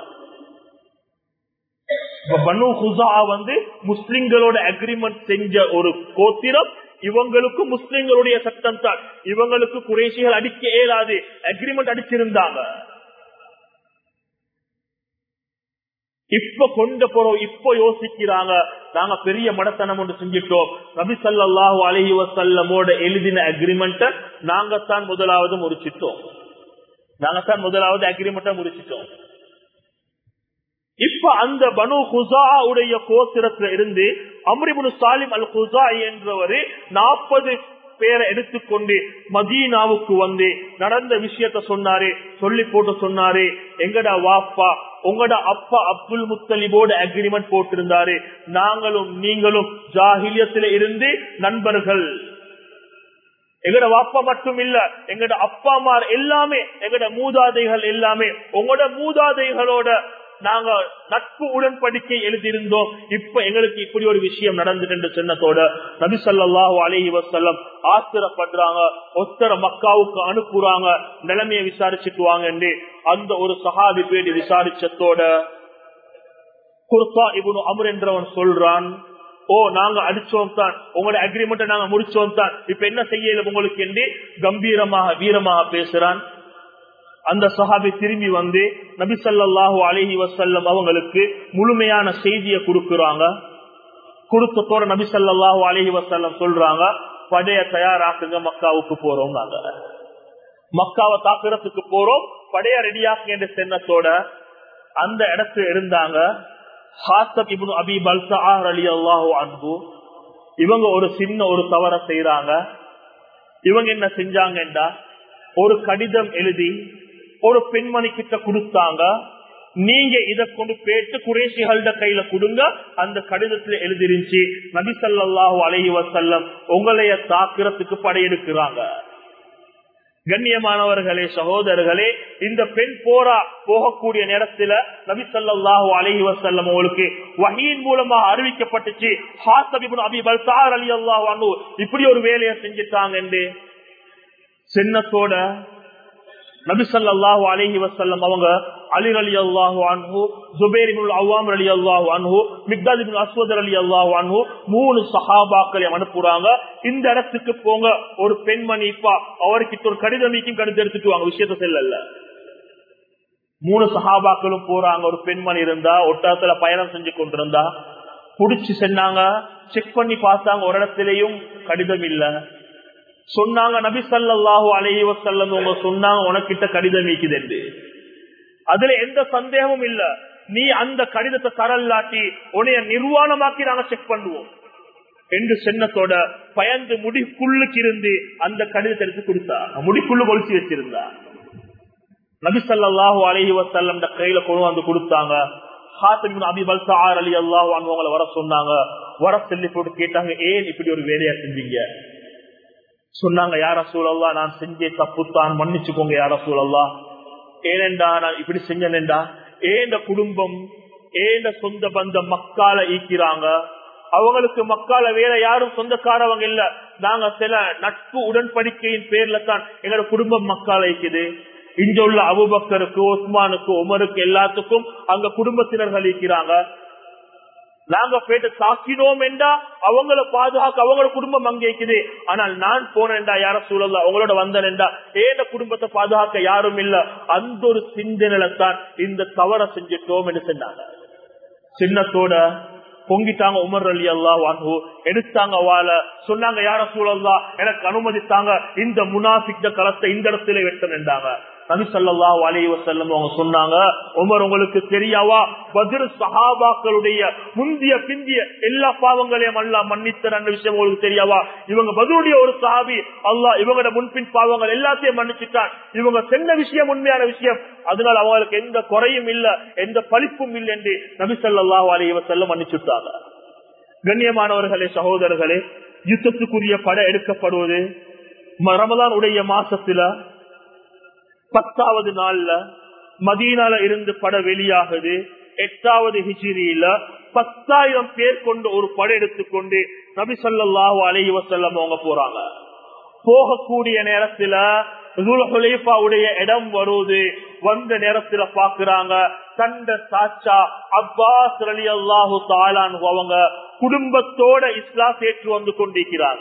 பனு குசா வந்து முஸ்லிம்களோட அக்ரிமெண்ட் செஞ்ச ஒரு கோத்திரம் இவங்களுக்கு முஸ்லிம்களுடைய சட்டம் தான் இவங்களுக்கு குறைசிகள் அடிக்க இயலாது அக்ரிமெண்ட் அடிச்சிருந்தாங்க இப்ப கொண்ட போறோம் இப்ப யோசிக்கிறாங்க நாங்க பெரிய மடத்தனம் ஒன்று செஞ்சிட்டோம் நபி சல்லாஹூ அலஹி வசல்லமோட எழுதின அக்ரிமெண்ட நாங்கத்தான் முதலாவது முடிச்சிட்டோம் நாங்கத்தான் முதலாவது அக்ரிமெண்ட முடிச்சிட்டோம் இப்ப அந்த பனு குசா உடைய கோத்திரத்துல இருந்து அம்ரிபுல் சாலிம் அல் குசா என்றவரு நாற்பது பேரை எடுத்துக்கொண்டு மதீனாவுக்கு வந்து நடந்த விஷயத்த சொன்னாரு சொல்லி போட்டு சொன்னாரு எங்கடா வாப்பா உங்களோட அப்பா அப்துல் முத்தலிபோட அக்ரிமெண்ட் போட்டிருந்தாரு நாங்களும் நீங்களும் ஜாகிலியத்தில இருந்து நண்பர்கள் எங்கட வாப்பா மட்டும் இல்ல எங்கட அப்பா அம்மார் எல்லாமே எங்கட மூதாதைகள் எல்லாமே உங்களோட மூதாதைகளோட நாங்க நட்பு உடன்படிக்கை எழுதியிருந்தோம் இப்ப எங்களுக்கு இப்படி ஒரு விஷயம் நடந்தது என்று சொன்னதோட நபிசல்லாஹு அலஹி வசல்லம் ஆத்திரப்படுறாங்க ஒத்தர மக்காவுக்கு அனுப்புறாங்க நிலைமையை விசாரிச்சுட்டு வாங்க அந்த ஒரு சகாபி பேடி விசாரிச்சதோட குர்சா இவனு அமர் என்றவன் சொல்றான் ஓ நாங்க அடிச்சோம் தான் உங்களோட அக்ரிமெண்ட் நாங்க முடிச்சோம் தான் இப்ப என்ன செய்யல உங்களுக்கு என்று கம்பீரமாக வீரமாக பேசுறான் அந்த சஹாபி திரும்பி வந்து நபி சல்லாஹூ அலஹி வசல்லம் அவங்களுக்கு முழுமையான செய்தியை கொடுக்கிறாங்க கொடுத்ததோட நபி சல்லாஹூ அலஹி வசல்லம் சொல்றாங்க படைய தயாராக்குங்க மக்காவுக்கு போறோம் நாங்க மக்காவை தாக்குறதுக்கு போறோம் படைய ரெடியாக்குங்க என்று சென்னத்தோட அந்த இடத்துல இருந்தாங்க ஹாசப் இப்னு அபி பல்சா அலி அல்லாஹூ அன்பு இவங்க ஒரு சின்ன ஒரு தவற செய்யறாங்க இவங்க என்ன செஞ்சாங்கன்றா ஒரு கடிதம் எழுதி ஒரு பெண்மணி கிட்ட கொடுத்தாங்க நீங்க இத கொண்டு போயிட்டு குரேஷிகள கையில கொடுங்க அந்த கடிதத்துல எழுதிருந்துச்சு நபி சல்லாஹூ அலஹி வசல்லம் உங்களைய தாக்குறதுக்கு படையெடுக்கிறாங்க கண்ணியமானவர்களே சகோதரர்களே இந்த பெண் போரா போகக்கூடிய நேரத்துல நபி சல்லாஹூ அலஹி வசல்லம் உங்களுக்கு வகையின் மூலமாக அறிவிக்கப்பட்டுச்சு ஹாசபிபுன் அபி பல்சார் அலி அல்லாஹ் இப்படி ஒரு வேலையை செஞ்சுட்டாங்க என்று சின்னத்தோட நபிசல்லாஹு அலஹி வசல்லம் அவங்க அலி அலி அல்லாஹு அன்ஹு ஜுபேர் அவ்வாம் அலி அல்லாஹு அன்ஹு மிக்தாத் அஸ்வத் அலி அல்லாஹு அன்ஹு மூணு சஹாபாக்களை அனுப்புறாங்க இந்த இடத்துக்கு போங்க ஒரு பெண்மணி இப்பா அவருக்கு ஒரு கடிதமிக்கும் கடிதம் எடுத்துட்டு வாங்க விஷயத்த செல்லல மூணு சஹாபாக்களும் போறாங்க ஒரு பெண்மணி இருந்தா ஒட்டத்துல பயணம் செஞ்சு கொண்டிருந்தா புடிச்சு சென்னாங்க செக் பண்ணி பார்த்தாங்க ஒரு இடத்திலையும் கடிதம் இல்ல சொன்னாங்க நபி சல்லாஹூ அலைஹி வசல்லம் உங்க சொன்னாங்க உனக்கிட்ட கடிதம் நீக்குது அதுல எந்த சந்தேகமும் இல்ல நீ அந்த கடிதத்தை தரலாட்டி உனைய நிர்வாணமாக்கி நாங்க செக் பண்ணுவோம் என்று சென்னத்தோட பயந்து முடிக்குள்ளுக்கு இருந்து அந்த கடிதத்தை எடுத்து கொடுத்தா முடிக்குள்ளு ஒழிச்சு வச்சிருந்தா நபி சல்லாஹூ அலஹி வசல்லம் கையில கொண்டு வந்து கொடுத்தாங்க அவங்களை வர சொன்னாங்க வர சொல்லி போட்டு கேட்டாங்க ஏன் இப்படி ஒரு வேலையா செஞ்சீங்க சொன்னாங்க யார சூழல்லா நான் செஞ்சே தப்புத்தான் மன்னிச்சுக்கோங்க யார சூழல்லா ஏனெண்டா நான் இப்படி செஞ்சேன்டா ஏண்ட குடும்பம் ஏண்ட சொந்த பந்த மக்கால ஈக்கிறாங்க அவங்களுக்கு மக்கால வேற யாரும் சொந்தக்காரவங்க இல்ல நாங்க சில நட்பு உடன்படிக்கையின் பேர்ல தான் எங்களோட குடும்பம் மக்கால ஈக்குது இங்க உள்ள அபுபக்கருக்கு உஸ்மானுக்கு உமருக்கு எல்லாத்துக்கும் அங்க குடும்பத்தினர்கள் இருக்கிறாங்க நாங்க போயிட்டு தாக்கினோம் என்றா அவங்கள பாதுகாக்க அவங்களோட குடும்பம் அங்க இருக்குது ஆனால் நான் போனேன்டா யார சூழல்ல அவங்களோட வந்தேன்டா ஏன குடும்பத்தை பாதுகாக்க யாரும் இல்ல அந்த ஒரு சிந்தனையில தான் இந்த தவற செஞ்சிட்டோம் என்று சொன்னாங்க சின்னத்தோட பொங்கிட்டாங்க உமர் அலி அல்லா வாங்கு எடுத்தாங்க வாழ சொன்னாங்க யார சூழல்லா எனக்கு அனுமதித்தாங்க இந்த முனாஃபிக்த களத்தை இந்த இடத்துல வெட்டணுண்டாங்க நபி சொல்லா அலி வசல்லம் அவங்க சொன்னாங்க உமர் உங்களுக்கு தெரியாவா பதில் சஹாபாக்களுடைய முந்திய பிந்திய எல்லா பாவங்களையும் அல்லா மன்னித்தர் அந்த விஷயம் உங்களுக்கு தெரியாவா இவங்க பதிலுடைய ஒரு சஹாபி அல்லா இவங்களோட முன்பின் பாவங்கள் எல்லாத்தையும் மன்னிச்சுட்டான் இவங்க சென்ன விஷயம் உண்மையான விஷயம் அதனால அவங்களுக்கு எந்த குறையும் இல்ல எந்த பழிப்பும் இல்லை என்று நபி சொல்லா அலி வசல்லம் மன்னிச்சுட்டாங்க கண்ணியமானவர்களே சகோதரர்களே யுத்தத்துக்குரிய படம் எடுக்கப்படுவது ரமதான் உடைய மாசத்துல பத்தாவது நாள்ல மதீனால இருந்து பட வெளியாகுது எட்டாவது ஹிஜிரியில பத்தாயிரம் பேர் கொண்டு ஒரு படம் எடுத்துக்கொண்டு நபி சொல்லாஹு அலைஹி வசல்லம் அவங்க போறாங்க போகக்கூடிய நேரத்துல உடைய இடம் வருது வந்த நேரத்துல பாக்குறாங்க தண்ட சாச்சா அப்பாஸ் அலி அல்லாஹு தாலான் அவங்க குடும்பத்தோட இஸ்லாம் ஏற்று வந்து கொண்டிருக்கிறாங்க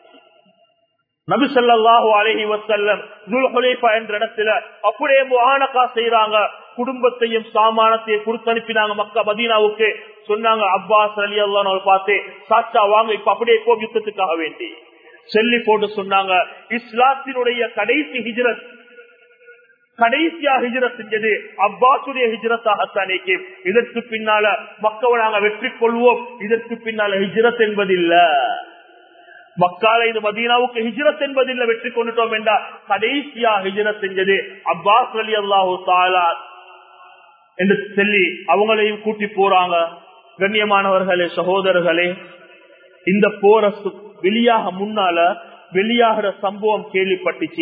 நபி சொல்லாஹு அலஹி வசல்லம் துல்ஹுலைஃபா என்ற இடத்துல அப்படியே ஆனக்கா செய்யறாங்க குடும்பத்தையும் சாமானத்தையும் கொடுத்து அனுப்பினாங்க மக்கா மதீனாவுக்கு சொன்னாங்க அப்பாஸ் அலி அல்லா பார்த்து சாச்சா வாங்க இப்ப அப்படியே போ யுத்தத்துக்காக வேண்டி சொல்லி போட்டு சொன்னாங்க இஸ்லாத்தினுடைய கடைசி ஹிஜரத் கடைசியா ஹிஜரத் செஞ்சது அப்பாசுடைய ஹிஜரத்தாகத்தானேக்கு இதற்கு பின்னால மக்களை நாங்க வெற்றி கொள்வோம் இதற்கு பின்னால ஹிஜரத் என்பதில்ல மக்கால இது மதீனாவுக்கு ஹிஜரத் என்பதில்லை வெற்றி கொண்டுட்டோம் என்றா கடைசியா ஹிஜரத் செஞ்சது அப்பாஸ் அலி அல்லாஹூ தாலா என்று சொல்லி அவங்களையும் கூட்டி போறாங்க கண்ணியமானவர்களே சகோதரர்களே இந்த போற வெளியாக முன்னால வெளியாகிற சம்பவம் கேள்விப்பட்டுச்சு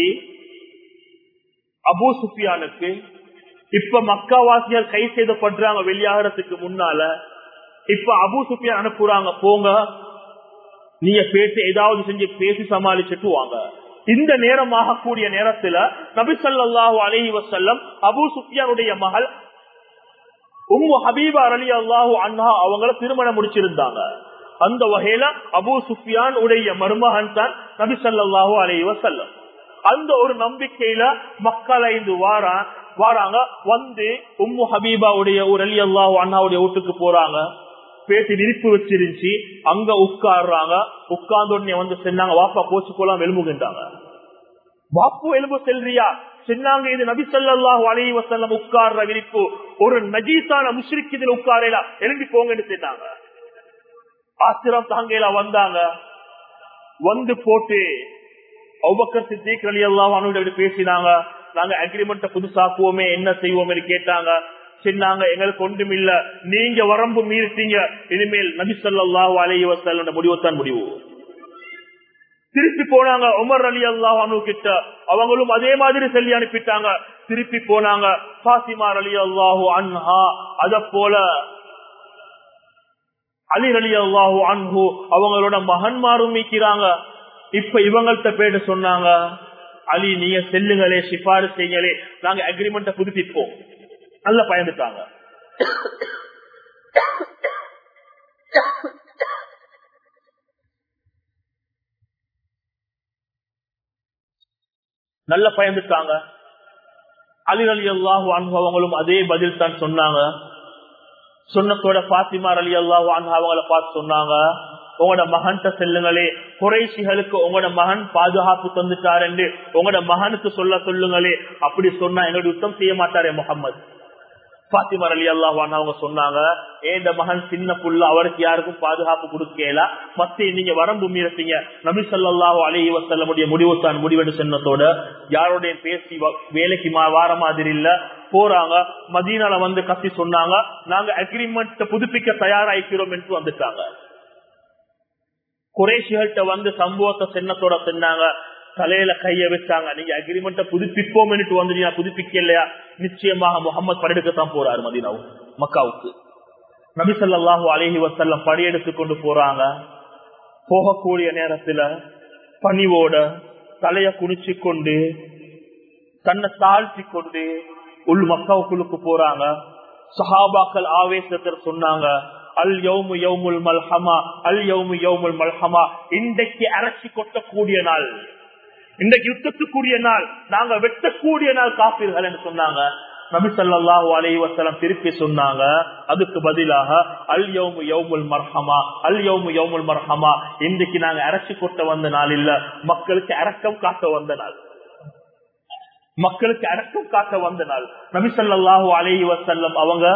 அபூ சுஃபியானுக்கு இப்ப மக்காவாசியால் கை செய்தப்படுறாங்க வெளியாகிறதுக்கு முன்னால இப்ப அபூ சுஃபியான் அனுப்புறாங்க போங்க நீங்க பேசி ஏதாவது செஞ்சு பேசி சமாளிச்சுட்டு வாங்க இந்த நேரம் ஆகக்கூடிய நேரத்துல நபிசல்லாஹு அலஹி வசல்லம் அபு சுஃபியானுடைய மகள் உம்மு ஹபீபா அலி அல்லாஹு அண்ணா அவங்கள திருமணம் முடிச்சிருந்தாங்க அந்த வகையில அபு சுஃபியான் உடைய மருமகன் தான் நபி சல்லாஹு அலஹி வசல்லம் அந்த ஒரு நம்பிக்கையில மக்கள் ஐந்து வாரா வாராங்க வந்து உம்மு ஹபீபாவுடைய ஒரு அலி அல்லாஹு அண்ணாவுடைய வீட்டுக்கு போறாங்க பேசி விரிப்பு வச்சிருந்துச்சு அங்க உட்காடுறாங்க உட்கார்ந்த உடனே வந்து சொன்னாங்க வாப்பா போச்சு போலாம் எலும்புகின்றாங்க வாப்பு எலும்பு செல்றியா சொன்னாங்க இது நபி சொல்லாஹு அலி வசல்லம் உட்கார்ற விரிப்பு ஒரு நஜீசான முஸ்ரிக் இதுல உட்காரலா எழும்பி போங்கன்னு சொன்னாங்க ஆசிரம் தாங்கல வந்தாங்க வந்து போட்டு அவ்வக்கர் சித்திக் அலி அல்லாஹ் பேசினாங்க நாங்க அக்ரிமெண்ட புதுசாக்குவோமே என்ன செய்வோம் கேட்டாங்க சொன்னாங்க எங்களுக்கு ஒன்றும் இல்ல நீங்க வரம்பு மீறிட்டீங்க இனிமேல் நபி சொல்லாஹு அலி வசல்ல முடிவுத்தான் முடிவு திருப்பி போனாங்க உமர் அலி அல்லாஹ் கிட்ட அவங்களும் அதே மாதிரி சொல்லி அனுப்பிட்டாங்க திருப்பி போனாங்க பாசிமார் அலி அல்லாஹு அன்ஹா அத போல அலி அலி அல்லாஹு அன்ஹு அவங்களோட மகன்மாரும் மீக்கிறாங்க இப்ப இவங்கள்ட்ட போயிட்டு சொன்னாங்க அலி நீங்க செல்லுங்களே சிபாரிசு செய்யுங்களே நாங்க அக்ரிமெண்ட புதுப்பிப்போம் நல்லா பயந்துட்டாங்க நல்ல பயந்துட்டாங்க அலி அலி அல்லாஹு அனுபவங்களும் அதே பதில் தான் சொன்னாங்க சொன்னத்தோட பாத்திமா அலி அல்லாஹு அவங்கள பார்த்து சொன்னாங்க உங்களோட மகன்கிட்ட செல்லுங்களே குறைசிகளுக்கு உங்களோட மகன் பாதுகாப்பு தந்துட்டார் என்று உங்களோட மகனுக்கு சொல்ல சொல்லுங்களே அப்படி சொன்னா எங்களுடைய யுத்தம் செய்ய மாட்டாரே முகமது பாத்திமர் அலி அல்லாஹான் அவங்க சொன்னாங்க ஏந்த மகன் சின்ன புள்ள அவருக்கு யாருக்கும் பாதுகாப்பு கொடுக்கல மத்த நீங்க வரம்பு மீறப்பீங்க நபி சொல்லாஹு அலஹி வசல்லமுடைய முடிவு தான் முடிவெடு சொன்னதோட யாரோடைய பேசி வேலைக்கு வார மாதிரி இல்ல போறாங்க மதீனால வந்து கத்தி சொன்னாங்க நாங்க அக்ரிமெண்ட் புதுப்பிக்க தயாராகிறோம் என்று வந்துட்டாங்க குறைசிகள்கிட்ட வந்து சம்பவத்தை சின்னத்தோட சொன்னாங்க தலையில கைய வச்சாங்க நீங்க அக்ரிமெண்ட புதுப்பிப்போம் வந்து புதுப்பிக்கலையா நிச்சயமாக முகமது படையெடுக்கத்தான் போறாரு மதீனாவுக்கு மக்காவுக்கு நபிசல்லாஹூ அலஹி வசல்லம் படையெடுத்து கொண்டு போறாங்க போகக்கூடிய நேரத்துல பணிவோட தலைய குனிச்சு கொண்டு தன்னை தாழ்த்தி கொண்டு உள் மக்காவுக்குள்ளுக்கு போறாங்க சஹாபாக்கள் ஆவேசத்தில் சொன்னாங்க அல் யௌமு யௌமுல் மல்ஹமா அல் யௌமு யௌமுல் மல்ஹமா இன்றைக்கு அரைச்சி கொட்டக்கூடிய நாள் இன்றைக்கு யுத்தத்துக்குரிய நாள் நாங்க வெட்டக்கூடிய நாள் காப்பீர்கள் என்று சொன்னாங்க நபி சல்லாஹூ அலி வசலம் திருப்பி சொன்னாங்க அதுக்கு பதிலாக அல் யௌமு யௌமுல் மர்ஹமா அல் யௌமு யௌமுல் மர்ஹமா இன்றைக்கு நாங்க அரைச்சி கொட்ட வந்த நாள் இல்ல மக்களுக்கு அரக்கம் காட்ட வந்த நாள் மக்களுக்கு அடக்கம் காட்ட வந்த நாள் நபி சல்லாஹூ அலி வசல்லம் அவங்க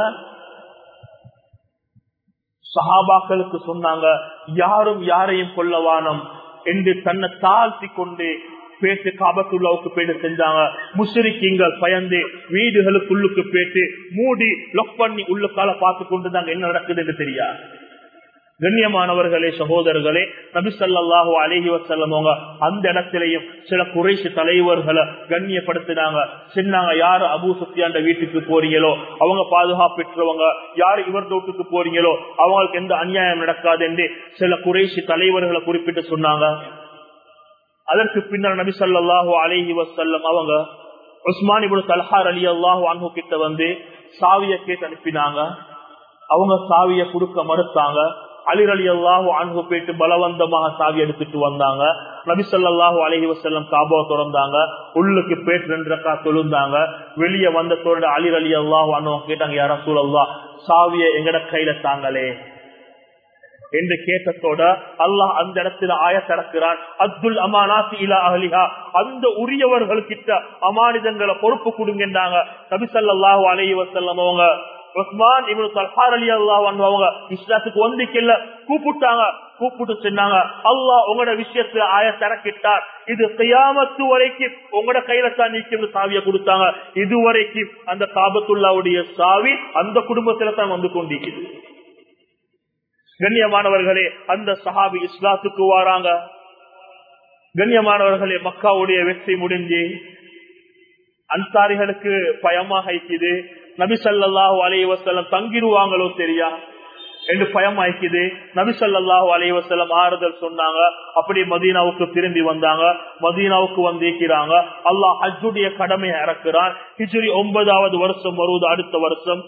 சஹாபாக்களுக்கு சொன்னாக்கு யாரும் யாரையும் கொல்லவானம் என்று தன்னை தாழ்த்தி கொண்டு பேட்டு காபத்துள்ளாவுக்கு போயிட்டு செஞ்சாங்க முஷரிக்கிங்கள் பயந்து வீடுகளுக்குள்ளுக்கு போயிட்டு மூடி லொக் பண்ணி உள்ளுக்கால பார்த்து கொண்டு தாங்க என்ன நடக்குது என்று தெரியா கண்ணியமானவர்களே சகோதரர்களே நபிசல்லாஹு அலஹி வசல்லமவங்க அந்த இடத்திலையும் சில குறைசி தலைவர்களை கண்ணியப்படுத்தினாங்க சொன்னாங்க யாரு அபு சுத்தியாண்ட வீட்டுக்கு போறீங்களோ அவங்க பாதுகாப்பு பெற்றவங்க யாரு இவர் தோட்டுக்கு போறீங்களோ அவங்களுக்கு எந்த அநியாயம் நடக்காது என்று சில குறைசி தலைவர்களை குறிப்பிட்டு சொன்னாங்க அதற்கு பின்னர் நபி சொல்லாஹு அலஹி வசல்லம் அவங்க உஸ்மான் இபுல் தல்ஹார் அலி அல்லாஹு அன்பு கிட்ட வந்து சாவிய கேட்டு அனுப்பினாங்க அவங்க சாவிய கொடுக்க மறுத்தாங்க அலிர் அலி அல்லாஹு அன்பு போயிட்டு பலவந்தமாக சாவி எடுத்துட்டு வந்தாங்க நபி சொல்லாஹு அலஹி வசல்லம் காபாவை திறந்தாங்க உள்ளுக்கு போயிட்டு ரெண்டு ரக்கா தொழுந்தாங்க வெளியே வந்த தோட அலிர் அலி அல்லாஹு அன்பு கேட்டாங்க யாரா சூழல்லா சாவிய எங்கட கையில தாங்களே என்று கேட்டத்தோட அல்லாஹ் அந்த இடத்துல ஆயத்திறக்கிறான் அப்துல் அமானாசி இலா அகலிஹா அந்த உரியவர்களுக்கிட்ட அமானிதங்களை பொறுப்பு கொடுங்கன்றாங்க நபிசல்லாஹு அலைஹி வசல்லம் அவங்க உஸ்மான் இவனு தல்ஹார் அலி அல்லாஹ் அவங்க இஸ்லாத்துக்கு வந்துக்கல கூப்பிட்டாங்க கூப்பிட்டு சொன்னாங்க அல்லாஹ் உங்களோட விஷயத்துல ஆய திறக்கிட்டார் இது கையாமத்து வரைக்கும் உங்களோட கையில தான் நீக்கிறது சாவியை கொடுத்தாங்க இதுவரைக்கும் அந்த காபத்துல்லாவுடைய சாவி அந்த குடும்பத்துல தான் வந்து கொண்டிருக்குது கண்ணியமானவர்களே அந்த சஹாபி இஸ்லாத்துக்கு வாராங்க கண்ணியமானவர்களே மக்காவுடைய வெற்றி முடிஞ்சு அன்சாரிகளுக்கு பயமாக இருக்குது நபி சல்லாஹூ அலைவசல்லம் தங்கிடுவாங்களோ தெரியா என்று பயமாய்க்குது நபி சல்லாஹூ அலைவசல்லம் ஆறுதல் சொன்னாங்க அப்படி மதீனாவுக்கு திரும்பி வந்தாங்க மதீனாவுக்கு வந்திருக்கிறாங்க அல்லாஹ் ஹஜ்ஜுடைய கடமையை இறக்குறான் ஹிஜ்ரி ஒன்பதாவது வருஷம் வருவது அடுத்த வருஷம்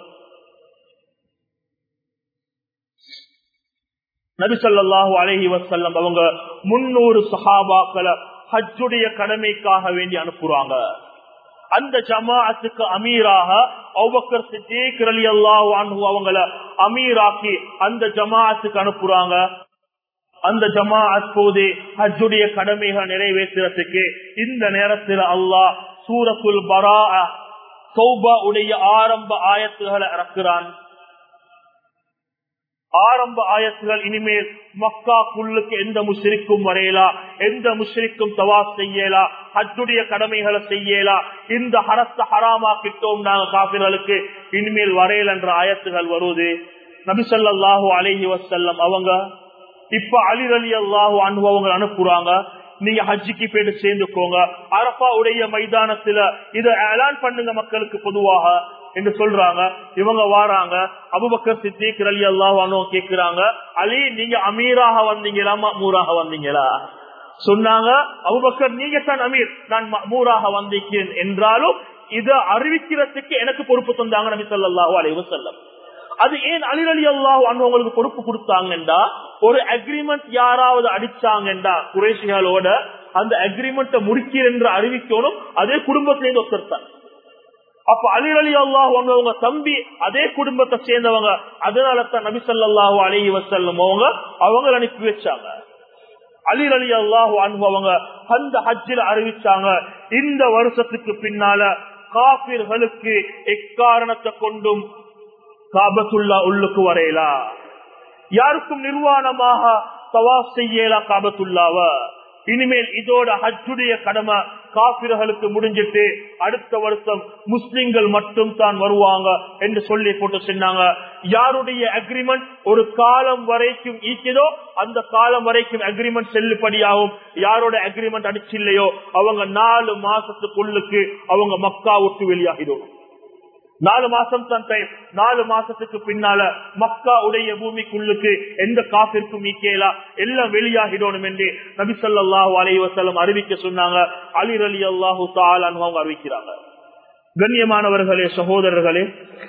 நபிசல்லாஹு அலஹி வசல்லம் அவங்க முன்னூறு சஹாபாக்களை ஹஜ்ஜுடைய கடமைக்காக வேண்டி அனுப்புறாங்க அந்த ஜமாஅத்துக்கு அமீராக அவுபக்கர் சித்திக் ரலியல்லாஹு அன்ஹு அவங்கள அமீராக்கி அந்த ஜமாஅத்துக்கு அனுப்புறாங்க அந்த ஜமாஅத் போது ஹஜ்ஜுடைய கடமைகளை நிறைவேற்றுறதுக்கு இந்த நேரத்தில் அல்லாஹ் சூரத்துல் பரா சௌபா உடைய ஆரம்ப ஆயத்துகளை இறக்குறான் ஆரம்ப ஆயத்துகள் இனிமேல் மக்கா குள்ளுக்கு எந்த முஷரிக்கும் வரையலா எந்த முஷரிக்கும் தவா செய்யலா ஹஜ்ஜுடைய கடமைகளை செய்யலா இந்த ஹரத்த ஹராமா கிட்டோம் நாங்க காப்பிர்களுக்கு இனிமேல் வரையல் என்ற ஆயத்துகள் வருவது நபிசல்லாஹு அலஹி வசல்லம் அவங்க இப்ப அலி அலி அல்லாஹு அனுபவங்கள் அனுப்புறாங்க நீங்க ஹஜ்ஜிக்கு போயிட்டு சேர்ந்துக்கோங்க அரப்பா உடைய மைதானத்துல இதை ஏலான் பண்ணுங்க மக்களுக்கு பொதுவாக என்று சொல்றாங்க இவங்க வாராங்க அபுபக்கர் சித்திக் அலி அல்லாஹ் கேக்குறாங்க அலி நீங்க அமீராக வந்தீங்களா மூராக வந்தீங்களா சொன்னாங்க அபுபக்கர் நீங்க தான் அமீர் நான் மூராக வந்திருக்கிறேன் என்றாலும் இதை அறிவிக்கிறதுக்கு எனக்கு பொறுப்பு தந்தாங்க நபி சொல்லாஹு அலைவு செல்லம் அது ஏன் அலிரலி அல்லாஹ் அவங்களுக்கு பொறுப்பு கொடுத்தாங்கண்டா ஒரு அக்ரிமெண்ட் யாராவது அடிச்சாங்கண்டா குரேஷிகளோட அந்த அக்ரிமெண்ட்டை முடிக்கிறேன் என்று அறிவிக்கணும் அதே குடும்பத்திலேருந்து ஒருத்தர் அப்ப அலி அலி அல்லாஹ் அவங்க தம்பி அதே குடும்பத்தை சேர்ந்தவங்க அதனால தான் நபி சொல்லாஹு அலி வசல்லம் அவங்க அவங்க அனுப்பி வச்சாங்க அலி அலி அல்லாஹு அவங்க அந்த ஹஜ்ஜில் அறிவிச்சாங்க இந்த வருஷத்துக்கு பின்னால காபிர்களுக்கு எக்காரணத்தை கொண்டும் காபத்துல்லா உள்ளுக்கு வரையலா யாருக்கும் நிர்வாணமாக தவாப் செய்யலா காபத்துல்லாவ இனிமேல் இதோட ஹஜ்ஜுடைய கடமை காபிர்களுக்கு முடிஞ்சிட்டு அடுத்த வருஷம் முஸ்லிம்கள் மட்டும் தான் வருவாங்க என்று சொல்லி போட்டு சொன்னாங்க யாருடைய அக்ரிமெண்ட் ஒரு காலம் வரைக்கும் ஈக்குதோ அந்த காலம் வரைக்கும் அக்ரிமெண்ட் செல்லுபடியாகும் யாரோட அக்ரிமெண்ட் அடிச்சில்லையோ அவங்க நாலு மாசத்துக்குள்ளுக்கு அவங்க மக்கா விட்டு வெளியாகிடும் நாலு மாசம் தான் டைம் நாலு மாசத்துக்கு பின்னால மக்கா உடைய பூமிக்குள்ளுக்கு எந்த காப்பிற்கும் நீக்கலா எல்லாம் வெளியாகிடணும் என்று நபி சொல்லாஹு அலைவசலம் அறிவிக்க சொன்னாங்க அலிர் அலி அல்லாஹு அவங்க அறிவிக்கிறாங்க கண்ணியமானவர்களே சகோதரர்களே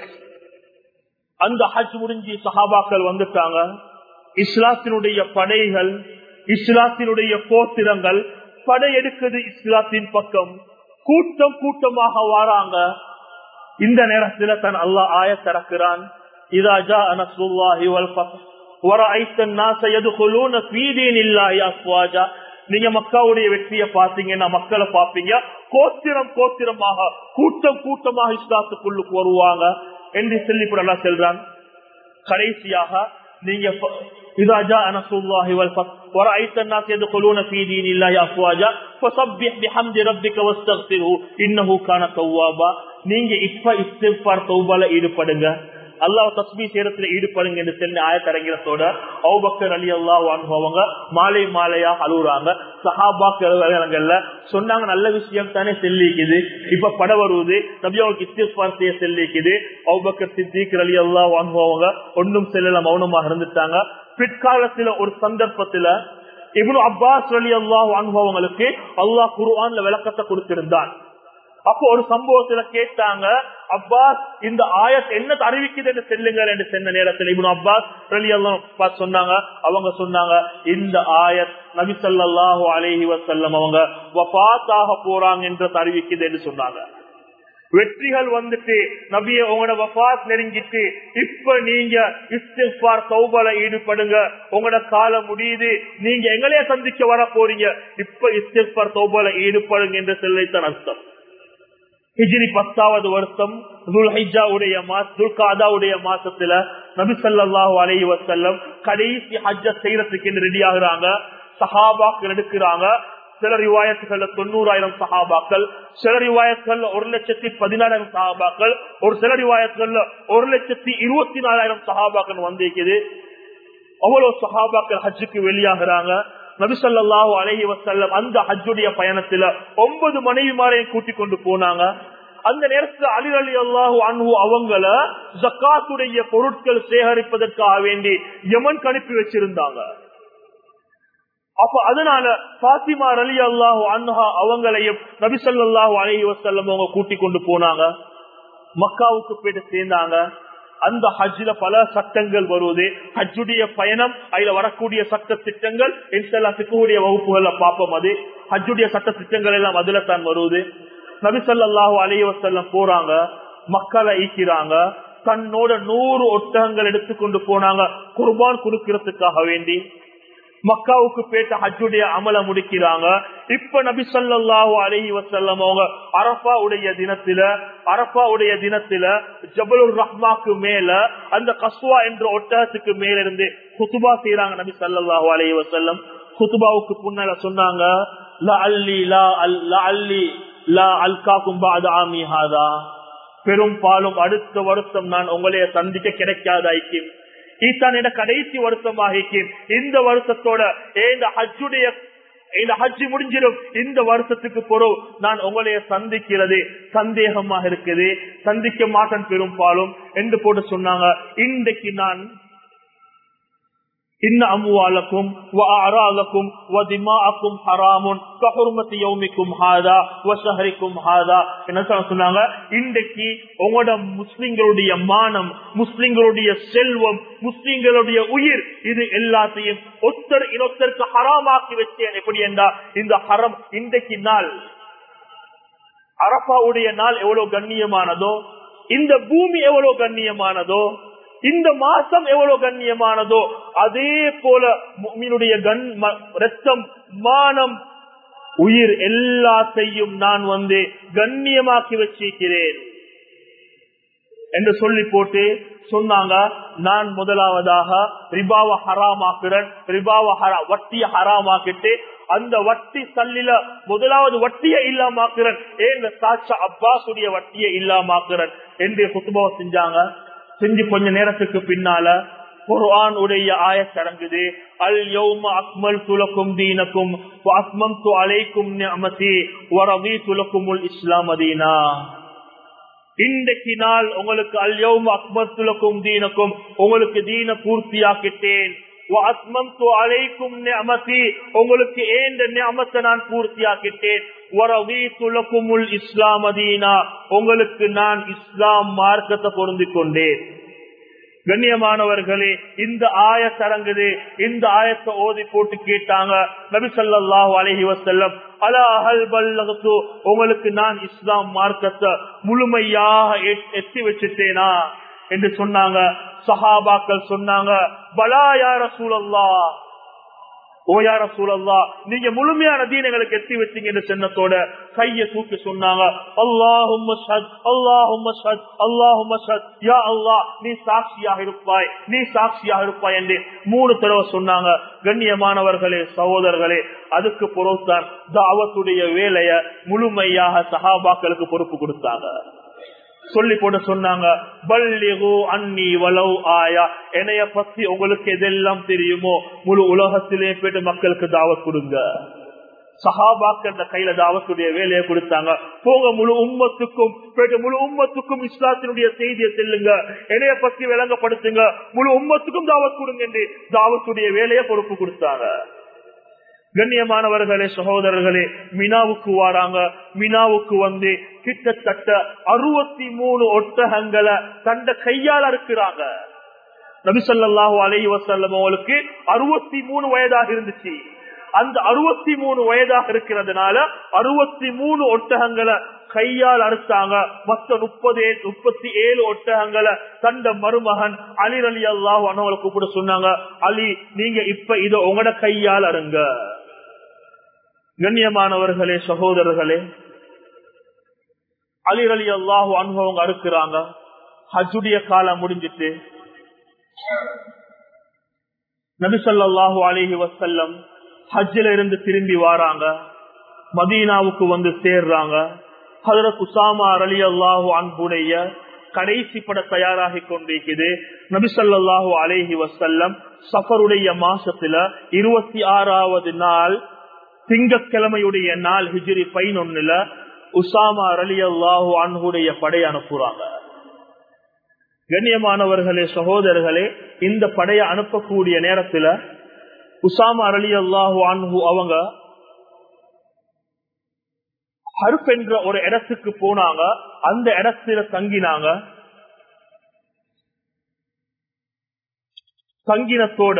அந்த ஹஜ் முடிஞ்சு சஹாபாக்கள் வந்துட்டாங்க இஸ்லாத்தினுடைய படைகள் இஸ்லாத்தினுடைய போத்திரங்கள் படையெடுக்குது இஸ்லாத்தின் பக்கம் கூட்டம் கூட்டமாக வாராங்க இந்த நேரத்தில் தன் அல்லாஹ் ஆய திறக்கிறான் இதா ஜா அனசுல்லாஹி வல் ஃபத்ஹ் ورأيت الناس يدخلون في دين الله أفواجا நீங்க மக்காவுடைய வெற்றியை பாத்தீங்கன்னா மக்களை பாப்பீங்க கோத்திரம் கோத்திரமாக கூட்டம் கூட்டமாக இஸ்லாத்துக்குள்ளுக்கு வருவாங்க என்று சொல்லி கூட செல்றான் கடைசியாக நீங்க إذا جاء نصر الله والفتح ورأيت الناس يدخلون في دين الله أفواجا فسبح بحمد ربك واستغفره إنه كان توابا நீங்க இப்ப இஸ்திஃபார் தௌபால ஈடுபடுங்க அல்லாஹ் தஸ்மி சேரத்துல ஈடுபடுங்க என்று சொல்லி ஆயத்தரங்கிறதோட அவுபக்கர் அலி அல்லாஹ் அவங்க மாலை மாலையா அழுகுறாங்க சஹாபாக்கள்ல சொன்னாங்க நல்ல விஷயம் தானே செல்லிக்குது இப்ப பட வருவது நபியாவுக்கு இஸ்திஃபார் செய்ய செல்லிக்குது அவுபக்கர் சித்திக் அலி அல்லாஹ் வாங்குவவங்க ஒன்றும் செல்லல மௌனமாக இருந்துட்டாங்க பிற்காலத்துல ஒரு சந்தர்ப்பத்துல இவனு அப்பாஸ் அலி அல்லாஹ் வாங்குவவங்களுக்கு அல்லாஹ் குருவான்ல விளக்கத்தை கொடுத்திருந்தான் அப்போ ஒரு சம்பவத்துல கேட்டாங்க அப்பாஸ் இந்த ஆயத் என்ன அறிவிக்குது என்று செல்லுங்கள் என்று சென்ற நேரத்தில் இவனு அப்பாஸ் அலி அல்லாஹ் சொன்னாங்க அவங்க சொன்னாங்க இந்த ஆயத் நபி சொல்லாஹு அலேஹி வசல்லம் அவங்க வபாத்தாக போறாங்க என்று அறிவிக்குது என்று சொன்னாங்க வெற்றிகள் வந்துட்டு நபிய உங்களோட வபாத் நெருங்கிட்டு இப்ப நீங்க இஸ்திஃபார் சௌபல ஈடுபடுங்க உங்களோட காலம் முடியுது நீங்க எங்களையே சந்திக்க வர போறீங்க இப்ப இஸ்திஃபார் சௌபல ஈடுபடுங்க என்று சொல்லித்தான் அர்த்தம் ஹிஜ்ரி பத்தாவது வருஷம் துல்ஹிஜாவுடைய துல்காதாவுடைய மாசத்துல நபி சல்லாஹூ அலைஹி வசல்லம் கடைசி ஹஜ்ஜ செய்யறதுக்கு ரெடி ஆகுறாங்க சஹாபாக்கள் எடுக்கிறாங்க சில ரிவாயத்துகள்ல தொண்ணூறாயிரம் சஹாபாக்கள் சில ரிவாயத்துகள்ல ஒரு லட்சத்தி பதினாலாயிரம் சஹாபாக்கள் ஒரு சில ரிவாயத்துகள்ல ஒரு லட்சத்தி இருபத்தி நாலாயிரம் சஹாபாக்கள் வந்திருக்குது அவ்வளவு சஹாபாக்கள் ஹஜ்ஜுக்கு வெளியாகிறாங்க நபிசல்லாஹு அலஹி வசல்லம் அந்த ஹஜ்ஜுடைய பயணத்துல ஒன்பது மனைவிமாரையும் கூட்டிக் கொண்டு போனாங்க அந்த நேரத்தில் அலி அலி அல்லாஹு அன்பு அவங்கள ஜக்காத்துடைய பொருட்கள் சேகரிப்பதற்காக வேண்டி யமன் அனுப்பி வச்சிருந்தாங்க அப்ப அதனால பாத்திமா அலி அல்லாஹு அன்ஹா அவங்களையும் நபிசல்லாஹு அலஹி வசல்லம் அவங்க கூட்டிக் கொண்டு போனாங்க மக்காவுக்கு போயிட்டு சேர்ந்தாங்க அந்த ஹஜ்ல பல சட்டங்கள் வருவது ஹஜ்ஜுடைய பயணம் அதுல வரக்கூடிய சட்ட திட்டங்கள் சிக்கக்கூடிய வகுப்புகள்ல பார்ப்போம் அது ஹஜ்ஜுடைய சட்ட திட்டங்கள் எல்லாம் அதுல தான் வருவது நபிசல்லாஹு அலைய வசல்லம் போறாங்க மக்களை ஈக்கிறாங்க தன்னோட நூறு ஒட்டகங்கள் எடுத்துக்கொண்டு போனாங்க குர்பான் கொடுக்கறதுக்காக வேண்டி மக்காவுக்கு பேட்ட ஹஜ்ஜுடைய அமல முடிக்கிறாங்க இப்ப நபி சொல்லாஹு அலஹி வசல்லம் அவங்க அரபா உடைய தினத்தில அரபா உடைய தினத்தில ஜபலுர் ரஹ்மாக்கு மேல அந்த கஸ்வா என்ற ஒட்டகத்துக்கு மேல இருந்து குத்துபா செய்யறாங்க நபி சல்லாஹு அலஹி வசல்லம் குத்துபாவுக்கு முன்னால சொன்னாங்க பெரும்பாலும் அடுத்த வருஷம் நான் உங்களைய சந்திக்க கிடைக்காத ஐக்கியம் ஈசான் கடைசி வருஷமாக இந்த வருஷத்தோட இந்த ஹஜ்ஜுடைய இந்த ஹஜ்ஜி முடிஞ்சிடும் இந்த வருஷத்துக்கு பொருள் நான் உங்களைய சந்திக்கிறது சந்தேகமாக இருக்குது சந்திக்க மாட்டேன் பெரும்பாலும் என்று போட்டு சொன்னாங்க இன்றைக்கு நான் இன்ன அம்வாலக்கும் وأعراضكم ودماءكم حرام كحرمة يومكم هذا وشهركم هذا என்ன சொன்னாங்க இன்றைக்கு உங்களோட முஸ்லிம்களுடைய மானம் முஸ்லிம்களுடைய செல்வம் முஸ்லிம்களுடைய உயிர் இது எல்லாத்தையும் ஒத்தர் இன்னொத்தருக்கு ஹராமாக்கி வச்சேன் எப்படி என்றா இந்த ஹரம் இன்றைக்கு நாள் அரபாவுடைய நாள் எவ்வளவு கண்ணியமானதோ இந்த பூமி எவ்வளவு கண்ணியமானதோ இந்த மாசம் எவ்வளவு கண்ணியமானதோ அதே போல மீனுடைய கண் ரத்தம் மானம் உயிர் எல்லாத்தையும் நான் வந்து கண்ணியமாக்கி வச்சிருக்கிறேன் என்று சொல்லி போட்டு சொன்னாங்க நான் முதலாவதாக ரிபாவை ஹராமாக்குறேன் ரிபாவை ஹரா வட்டிய ஹராமாக்கிட்டு அந்த வட்டி சல்லில முதலாவது வட்டியை இல்லாமாக்குறேன் ஏன் சாட்சா அப்பாசுடைய வட்டியை இல்லாமாக்குறேன் என்று குத்துபாவை செஞ்சாங்க செஞ்சு கொஞ்ச நேரத்துக்கு பின்னால குர்ஆன் உடைய ஆயத்தடங்குது அல் யௌம அக்மல் துலக்கும் தீனக்கும் அஸ்மம் து அலைக்கும் நிஅமதி வரவி துலக்குமுல் இஸ்லாம் அதீனா இன்றைக்கு நாள் உங்களுக்கு அல் யௌம அக்மல் துலக்கும் தீனக்கும் உங்களுக்கு தீன பூர்த்தியாக்கிட்டேன் அலைக்கும் உங்களுக்கு ஏந்த நியமத்தை நான் பூர்த்தியாக்கிட்டேன் இஸ்லாம் அதீனா உங்களுக்கு நான் இஸ்லாம் மார்க்கத்தை பொருந்தி கொண்டேன் கண்ணியமானவர்களே இந்த ஆய தரங்குது இந்த ஆயத்தை ஓதி போட்டு கேட்டாங்க நபி சொல்லாஹு அலஹி வசல்லம் அலாஹல் பல்லகத்து உங்களுக்கு நான் இஸ்லாம் மார்க்கத்தை முழுமையாக எத்தி வச்சுட்டேனா என்று சொன்னாங்க சஹாபாக்கள் சொன்னாங்க பலா யார சூழல்லா ஓ யார சூழல்லா நீங்க முழுமையான தீனங்களுக்கு எத்தி வச்சீங்க என்று சின்னத்தோட கைய தூக்கி சொன்னாங்க அல்லாஹும் அல்லாஹும் அல்லாஹும் யா அல்லா நீ சாட்சியாக இருப்பாய் நீ சாட்சியாக இருப்பாய் என்று மூணு தடவை சொன்னாங்க கண்ணியமானவர்களே சகோதரர்களே அதுக்கு பொறுத்தான் தாவத்துடைய வேலைய முழுமையாக சஹாபாக்களுக்கு பொறுப்பு கொடுத்தாங்க சொல்லி போட்டு சொன்னாங்க அன்னி வளவு ஆயா என்னைய பத்தி உங்களுக்கு எதெல்லாம் தெரியுமோ முழு உலகத்திலே போயிட்டு மக்களுக்கு தாவத் கொடுங்க சஹாபாக்கள் கையில தாவத்துடைய வேலையை கொடுத்தாங்க போங்க முழு உம்மத்துக்கும் போயிட்டு முழு உம்மத்துக்கும் இஸ்லாத்தினுடைய செய்தியை செல்லுங்க என்னைய பத்தி விளங்கப்படுத்துங்க முழு உம்மத்துக்கும் தாவத் கொடுங்க என்று தாவத்துடைய வேலையை பொறுப்பு கொடுத்தாங்க கண்ணியமானவர்களே சகோதரர்களே மினாவுக்கு வாராங்க மினாவுக்கு வந்து கிட்டத்தட்ட அறுபத்தி மூணு ஒட்டகங்களை தண்ட கையால் இருக்கிறாங்க நபிசல்லாஹு அலை வசல்லம் அவங்களுக்கு அறுபத்தி மூணு வயதாக இருந்துச்சு அந்த அறுபத்தி மூணு வயதாக இருக்கிறதுனால அறுபத்தி மூணு ஒட்டகங்களை கையால் அறுத்தாங்க மொத்த முப்பது முப்பத்தி ஏழு ஒட்டகங்களை தந்த மருமகன் அலி அலி அல்லாஹ் அண்ணவங்களை கூப்பிட சொன்னாங்க அலி நீங்க இப்ப இத உங்களோட கையால் அருங்க கண்ணியமானவர்களே சகோதரர்களே அலி அலி அல்லாஹு அனுபவங்க அறுக்கிறாங்க ஹஜ்ஜுடைய காலம் முடிஞ்சிட்டு நபிசல்லாஹு அலிஹி வசல்லம் ஹஜ்ஜில இருந்து திரும்பி வாராங்க மதீனாவுக்கு வந்து சேர்றாங்க ஹதரத் உசாமா அலி அல்லாஹு அன்புடைய கடைசி பட தயாராகி கொண்டிருக்குது நபிசல்லாஹு அலேஹி வசல்லம் சஃபருடைய மாசத்துல இருபத்தி ஆறாவது நாள் திங்கக்கிழமையுடைய நாள் ஹிஜிரி பதினொன்னுல உசாமா அலி அல்லாஹு அன்புடைய படை அனுப்புறாங்க கண்ணியமானவர்களே சகோதரர்களே இந்த படையை அனுப்பக்கூடிய நேரத்துல உசாமா அலி அல்லாஹு அன்ஹு அவங்க ஹர்ப் என்ற ஒரு இடத்துக்கு போனாங்க அந்த இடத்துல தங்கினாங்க தங்கினத்தோட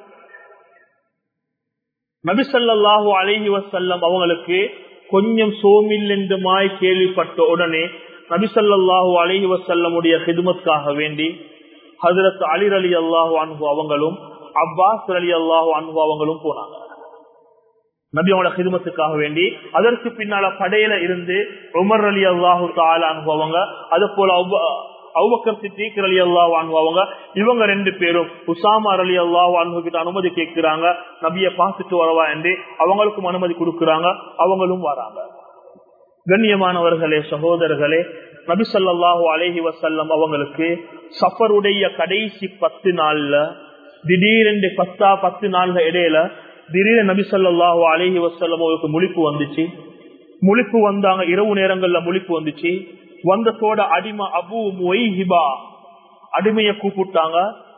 நபிசல்லாஹு அலஹி வசல்லம் அவங்களுக்கு கொஞ்சம் சோமில் என்று மாய் கேள்விப்பட்ட உடனே நபிசல்லாஹு அலஹி வசல்லமுடைய ஹிதுமத்காக வேண்டி ஹசரத் அலிர் அலி அல்லாஹு அன்பு அவங்களும் அப்பாஸ் அலி அல்லாஹு அன்பு அவங்களும் போனாங்க நபி அவங்களோட ஹிதுமத்துக்காக வேண்டி அதற்கு பின்னால படையில இருந்து உமர் அலி அல்லாஹு தால அனுபவங்க அது போல அவுபக்கர் சித்திக் அலி அல்லாஹ் வாங்குவாங்க இவங்க ரெண்டு பேரும் உசாமா அலி அல்லாஹ் வாங்க கிட்ட அனுமதி கேட்கிறாங்க நபிய பார்த்துட்டு வரவா என்று அவங்களுக்கும் அனுமதி கொடுக்கறாங்க அவங்களும் வராங்க கண்ணியமானவர்களே சகோதரர்களே நபி சொல்லாஹு அலேஹி வசல்லம் அவங்களுக்கு சஃபருடைய கடைசி பத்து நாள்ல திடீரென்று பத்தா பத்து நாள்ல இடையில திடீரென நபி சொல்லாஹு அலேஹி வசல்லம் அவங்களுக்கு முழிப்பு வந்துச்சு முழிப்பு வந்தாங்க இரவு நேரங்கள்ல முழிப்பு வந்துச்சு வந்ததோட அடிமை அபு மொய்ஹிபா அடிமைய கூப்பிட்டாங்க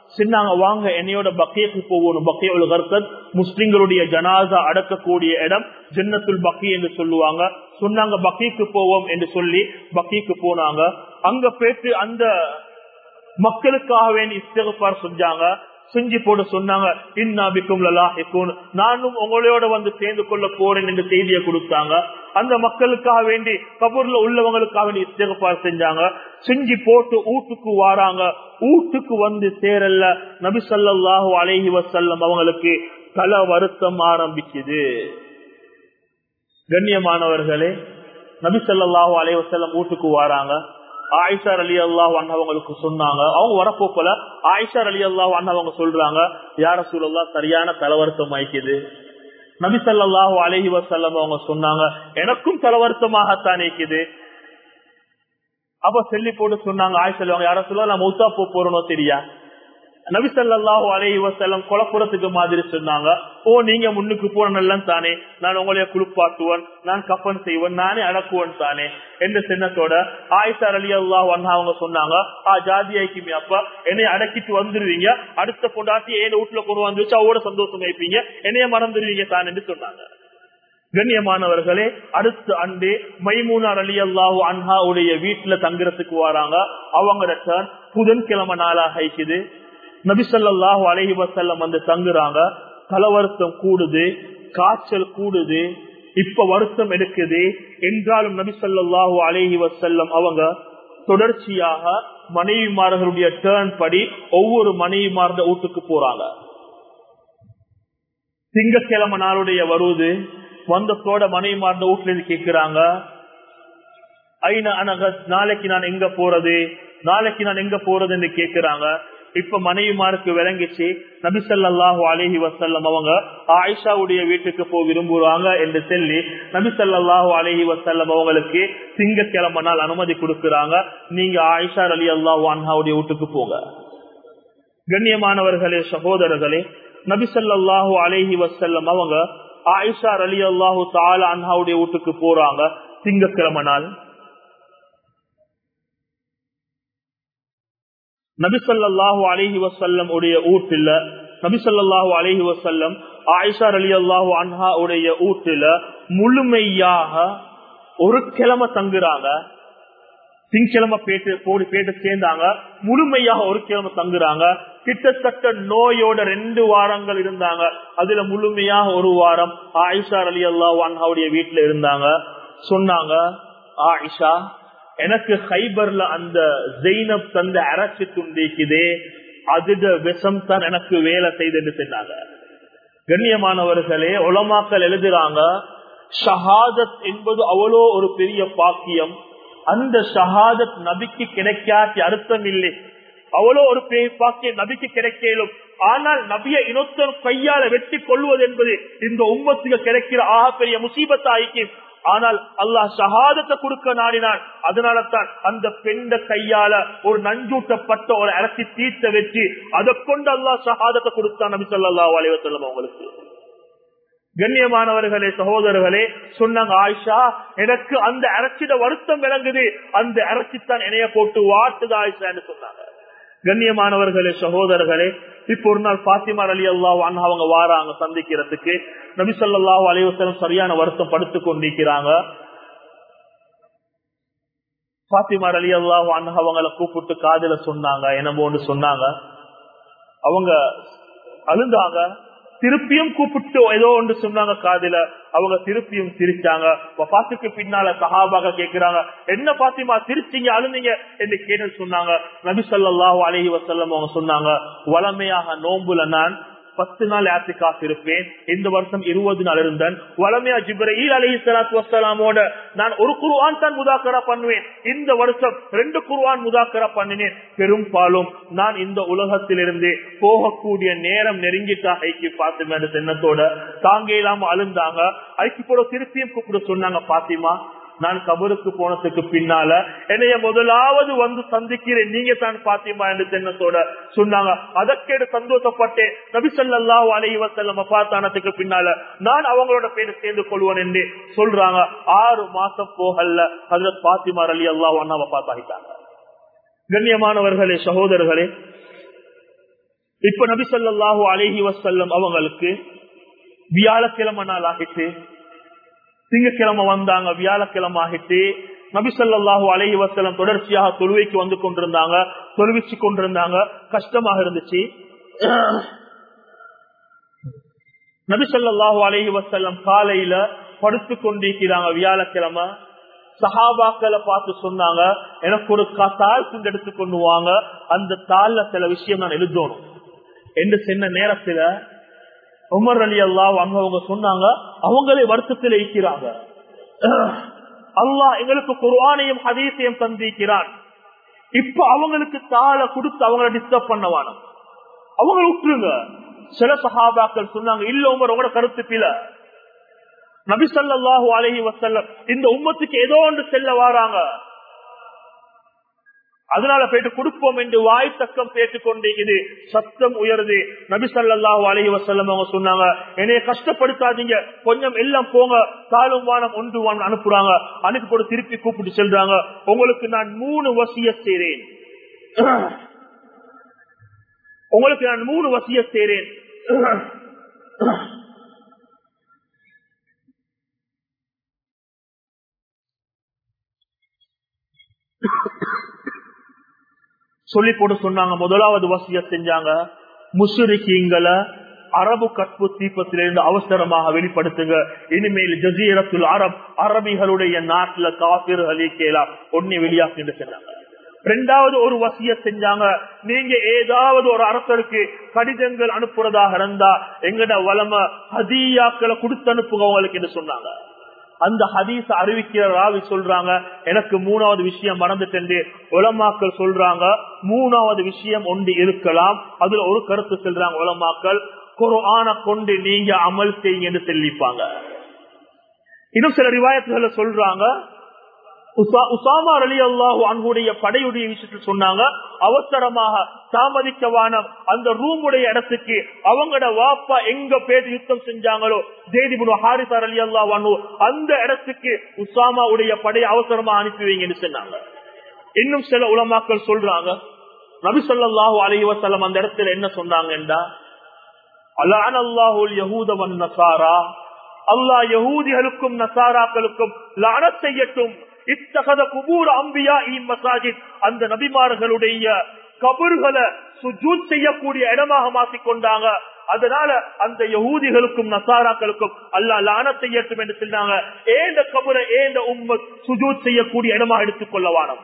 சொன்னாங்க வாங்க என்னையோட பக்கியக்கு போகணும் பக்கியுல் கர்கத் முஸ்லிம்களுடைய ஜனாசா அடக்கக்கூடிய இடம் ஜன்னத்துல் பக்கி என்று சொல்லுவாங்க சொன்னாங்க பக்கிக்கு போவோம் என்று சொல்லி பக்கிக்கு போனாங்க அங்க போயிட்டு அந்த மக்களுக்காக வேண்டி இஸ்தகப்பார் செஞ்சாங்க செஞ்சு போட சொன்னாங்க இன்னாபிக்கும் லலாஹிக்கும் நானும் உங்களோட வந்து சேர்ந்து கொள்ள போறேன் என்ற செய்தியை கொடுத்தாங்க அந்த மக்களுக்காக வேண்டி கபூர்ல உள்ளவங்களுக்காக வேண்டி இஸ்தகப்பார் செஞ்சாங்க செஞ்சு போட்டு வீட்டுக்கு வாராங்க வீட்டுக்கு வந்து சேரல்ல நபி ஸல்லல்லாஹு அலைஹி வஸல்லம் அவங்களுக்கு தல வருத்தம் ஆரம்பிக்குது கண்ணியமானவர்களே நபி ஸல்லல்லாஹு அலைஹி வஸல்லம் வீட்டுக்கு வாராங்க ஆயிஷா அலி அல்லாஹ் அவங்களுக்கு சொன்னாங்க அவங்க வரப்போக்கல ஆயிஷா அலி அல்லாஹ் அவங்க சொல்றாங்க யார சூழல்லா சரியான தலவருத்தம் ஆயிக்குது நபி ஸல்லல்லாஹு அலைஹி வஸல்லம் அவங்க சொன்னாங்க எனக்கும் தலவருத்தமாகத்தான் இருக்குது அப்ப சொல்லி போட்டு சொன்னாங்க ஆயிஷா அவங்க யார சொல்ல நான் மௌத்தா போ போறனோ தெரியா நபி ஸல்லல்லாஹு அலைஹி வஸல்லம் கொலப்புறத்துக்கு மாதிரி சொன்னாங்க ஓ நீங்க முன்னுக்கு போன நல்லம் தானே நான் உங்களைய குளிப்பாட்டுவன் நான் கப்பன் செய்வன் நானே அடக்குவன் தானே என்ற சின்னத்தோட ஆயிஷா அலி அல்லாஹ் அவங்க சொன்னாங்க ஆ ஜாதியாய்க்குமே அப்ப என்னை அடக்கிட்டு வந்துருவீங்க அடுத்த பொண்டாட்டி ஏன் வீட்டுல கொண்டு வந்து வச்சு அவரோட சந்தோஷம் வைப்பீங்க என்னைய மறந்துடுவீங்க தான் என்று சொன்னாங்க கண்ணியமானவர்களே அடுத்த அண்டு மைமூனார் அலி அல்லாஹூ அன்ஹாவுடைய வீட்டுல தங்குறதுக்கு வராங்க அவங்க டர்ன் புதன்கிழமை நாளாக இருக்குது நபிசல்லாஹு அலஹி வசல்லம் வந்து தங்குறாங்க தலவருத்தம் கூடுது காய்ச்சல் கூடுது இப்ப வருத்தம் எடுக்குது என்றாலும் நபிசல்லாஹு அலஹி வசல்லம் அவங்க தொடர்ச்சியாக மனைவிமார்களுடைய டேர்ன் படி ஒவ்வொரு மனைவிமார்ந்த வீட்டுக்கு போறாங்க திங்கக்கிழமை நாளுடைய வருவது வந்தத்தோட மனைவிமார்ந்த வீட்டுல இருந்து கேட்கிறாங்க ஐநா அனக நாளைக்கு நான் எங்க போறது நாளைக்கு நான் எங்க போறது என்று கேட்கிறாங்க இப்ப மனைவிமாருக்கு விளங்கிச்சு நபிசல்லாஹு அலஹி வசல்லம் அவங்க ஆயிஷாவுடைய வீட்டுக்கு போய் விரும்புறாங்க என்று சொல்லி நபிசல்லாஹு அலஹி வசல்லம் அவங்களுக்கு திங்கக்கிழமை நாள் அனுமதி கொடுக்கறாங்க நீங்க ஆயிஷா அலி அல்லாஹு அன்ஹாவுடைய வீட்டுக்கு போங்க கண்ணியமானவர்களே சகோதரர்களே நபிசல்லாஹு அலஹி வசல்லம் அவங்க ஆயிஷா அலி அல்லாஹு தாலா அன்ஹாவுடைய வீட்டுக்கு போறாங்க திங்கக்கிழமை நாள் நபிசல்லாஹு அலஹி வசல்லம் உடைய ஊட்டில நபிசல்லாஹு அலஹி வசல்லம் ஆயிஷா அலி அல்லாஹு அன்ஹா உடைய ஊட்டில முழுமையாக ஒரு கிழமை தங்குறாங்க திங்கிழமை பேட்டு போடி பேட்டு சேர்ந்தாங்க முழுமையாக ஒரு கிழமை தங்குறாங்க கிட்டத்தட்ட நோயோட ரெண்டு வாரங்கள் இருந்தாங்க அதுல முழுமையாக ஒரு வாரம் ஆயிஷா அலி அல்லாஹு அன்ஹாவுடைய வீட்டுல இருந்தாங்க சொன்னாங்க ஆயிஷா எனக்கு ஹைபர்ல அந்த ஜெயினப் தந்த அரசு துண்டிக்குதே அதுட விஷம் தான் எனக்கு வேலை செய்து சொன்னாங்க கண்ணியமானவர்களே உலமாக்கள் எழுதுறாங்க ஷஹாதத் என்பது அவ்வளோ ஒரு பெரிய பாக்கியம் அந்த ஷஹாதத் நபிக்கு கிடைக்காட்டி அர்த்தம் இல்லை அவ்வளோ ஒரு பெரிய பாக்கியம் நபிக்கு கிடைக்கலும் ஆனால் நபிய இன்னொத்தர் கையால வெட்டி கொள்வது என்பது இந்த உம்மத்துக்கு கிடைக்கிற ஆக பெரிய முசீபத்தாய்க்கு ஆனால் அல்லாஹ் ஷஹாதத்தை கொடுக்க நாடினான் அதனால தான் அந்த பெண்ட கையால ஒரு நஞ்சூட்டப்பட்ட ஒரு அரசி தீர்த்த வச்சு அதை கொண்டு அல்லாஹ் ஷஹாதத்தை கொடுத்தான் நபி சொல்லா அலைவசல்லம் அவங்களுக்கு கண்ணியமானவர்களே சகோதரர்களே சொன்னாங்க ஆயிஷா எனக்கு அந்த அரசிட வருத்தம் விளங்குது அந்த அரசித்தான் இணைய போட்டு வாட்டுது ஆயிஷான்னு சொன்னாங்க கண்ணியமானவர்களே சகோதரர்களே இப்ப ஒரு நாள் பாத்திமா அலி அல்லாஹ் அவங்க வாராங்க சந்திக்கிறதுக்கு நபிசல்லாஹு அலைவசலம் சரியான வருத்தம் படுத்து கொண்டிருக்கிறாங்க பாத்திமா அலி அல்லாஹ் அவங்களை கூப்பிட்டு காதல சொன்னாங்க என்னமோன்னு சொன்னாங்க அவங்க அழுந்தாங்க திருப்பியும் கூப்பிட்டு ஏதோ ஒன்று சொன்னாங்க காதில அவங்க திருப்பியும் சிரிச்சாங்க பாத்துக்கு பின்னால சஹாபாக கேக்குறாங்க என்ன பாத்திமா சிரிச்சீங்க அழுந்தீங்க என்று கேட்டு சொன்னாங்க நபி சொல்லாஹு அலஹி வசல்லம் அவங்க சொன்னாங்க வளமையாக நோம்புல நான் பத்து நாள் ஆத்திகாப் இருப்பேன் இந்த வருஷம் இருபது நாள் இருந்தேன் வளமையா ஜிப்ரீல் அலி சலாத்து வசலாமோட நான் ஒரு குருவான் தான் முதாக்கரா பண்ணுவேன் இந்த வருஷம் ரெண்டு குருவான் முதாக்கரா பண்ணினேன் பெரும்பாலும் நான் இந்த உலகத்திலிருந்து போகக்கூடிய நேரம் நெருங்கிட்டா ஐக்கி பாத்திமா சின்னத்தோட தாங்க இல்லாம அழுந்தாங்க ஐக்கி போட திருப்பியும் கூப்பிட சொன்னாங்க பாத்திமா நான் கபருக்கு போனதுக்கு பின்னால என்னைய முதலாவது வந்து சந்திக்கிறேன் நீங்க தான் பாத்தியமா என்று தென்னத்தோட சொன்னாங்க அதற்கேடு சந்தோஷப்பட்டேன் நபிசல்லா அலைவசல்லம் பார்த்தானத்துக்கு பின்னால நான் அவங்களோட பேரு சேர்ந்து கொள்வேன் என்று சொல்றாங்க ஆறு மாசம் போகல அதுல பாத்திமா அலி அல்லா அண்ணாவை பார்த்தாகிட்டாங்க கண்ணியமானவர்களே சகோதரர்களே இப்ப நபி ஸல்லல்லாஹு அலைஹி வஸல்லம் அவங்களுக்கு வியாழக்கிழமை நாள் ஆகிட்டு திங்கக்கிழமை வந்தாங்க வியாழக்கிழமை ஆகிட்டு நபி ஸல்லல்லாஹு அலைஹி வஸல்லம் தொடர்ச்சியாக தொழுவைக்கு வந்து கொண்டிருந்தாங்க தொழுவிச்சு கொண்டிருந்தாங்க கஷ்டமாக இருந்துச்சு நபி ஸல்லல்லாஹு அலைஹி வஸல்லம் காலையில படுத்து கொண்டிருக்கிறாங்க வியாழக்கிழமை சஹாபாக்களை பார்த்து சொன்னாங்க எனக்கு ஒரு கா- தாள் துண்டு எடுத்து கொண்டு வாங்க அந்த தாள்ல சில விஷயம் நான் எழுதணும் என்று சொன்ன நேரத்துல உமர் அலி அல்லாஹ் அவங்க சொன்னாங்க அவங்களே வருத்தத்தில் இருக்கிறாங்க அல்லாஹ் எங்களுக்கு குர்ஆனையும் ஹதீஸையும் தந்திருக்கிறான் இப்ப அவங்களுக்கு தாளை கொடுத்து அவங்கள டிஸ்டர்ப் பண்ணவான அவங்கள விட்டுருங்க சில சஹாபாக்கள் சொன்னாங்க இல்ல உமர் உங்களோட கருத்து பில நபி ஸல்லல்லாஹு அலைஹி வஸல்லம் இந்த உம்மத்துக்கு ஏதோ ஒன்று செல்ல வாராங்க அதனால போயிட்டு கொடுப்போம் என்று வாய் தக்கம் கேட்டுக்கொண்டு இது சத்தம் உயருது நபி ஸல்லல்லாஹு அலைஹி வஸல்லம் அவங்க சொன்னாங்க என்னைய கஷ்டப்படுத்தாதீங்க கொஞ்சம் எல்லாம் போங்க தாழும் வானம் ஒன்று வானம் அனுப்புறாங்க அனுப்பி போட்டு திருப்பி கூப்பிட்டு செல்றாங்க உங்களுக்கு நான் மூணு வசிய செய்றேன் உங்களுக்கு நான் மூணு வசிய செய்றேன் சொல்லி போட்டு சொன்னாங்க முதலாவது வசிய செஞ்சாங்க முஷரிக்கீங்களை அரபு கற்பு தீபத்திலிருந்து அவசரமாக வெளிப்படுத்துங்க இனிமேல் ஜசீரத்துல் அரப் அரபிகளுடைய நாட்டுல காபிர்கள் கேலாம் ஒன்னே வெளியாக்கு சொன்னாங்க ரெண்டாவது ஒரு வசிய செஞ்சாங்க நீங்க ஏதாவது ஒரு அரசருக்கு கடிதங்கள் அனுப்புறதாக இருந்தா எங்கட வளம ஹதியாக்களை கொடுத்து அனுப்புங்க உங்களுக்கு என்று சொன்னாங்க அந்த ஹதீஸ அறிவிக்கிற ராவி சொல்றாங்க எனக்கு மூணாவது விஷயம் மறந்துட்டு உலமாக்கள் சொல்றாங்க மூணாவது விஷயம் ஒன்று இருக்கலாம் அதுல ஒரு கருத்து சொல்றாங்க உலமாக்கள் குர்ஆன கொண்டு நீங்க அமல் செய்யுங்க என்று சொல்லிப்பாங்க இன்னும் சில ரிவாயத்துகளை சொல்றாங்க உசா- உசாமா அலி அல்லாஹு அன்புடைய படையுடைய விஷயத்தில் சொன்னாங்க அவசரமாக தாமதிக்கவான அந்த ரூமுடைய இடத்துக்கு அவங்களோட வாப்பா எங்க பேர் யுத்தம் செஞ்சாங்களோ ஜெய்திபுன் ஹாரிசார் அலி அல்லாஹ் அன்பு அந்த இடத்துக்கு உசாமாவுடைய படையை அவசரமா அனுப்பி வைங்கன்னு சொன்னாங்க இன்னும் சில உலமாக்கள் சொல்றாங்க நபி ஸல்லல்லாஹு அலைஹி வஸல்லம் அந்த இடத்துல என்ன சொன்னாங்கன்றா அல்லாஹ் அல்லாஹுல் யஹூத வன் நசாரா அல்லாஹ் யஹூதிகளுக்கும் நசாராக்களுக்கும் லானத் செய்யட்டும் இத்தகத குபூர் அம்பியா மசாஜித் அந்த நபிமார்களுடைய கபர்களை சுஜூத் செய்யக்கூடிய இடமாக மாற்றிக் கொண்டாங்க அதனால அந்த யகூதிகளுக்கும் நசாராக்களுக்கும் அல்லாஹ் லானத் செய்யட்டும் என்று சொன்னாங்க ஏந்த கபரை ஏந்த உம்மத் சுஜூத் செய்யக்கூடிய இடமாக எடுத்துக் கொள்ளவானம்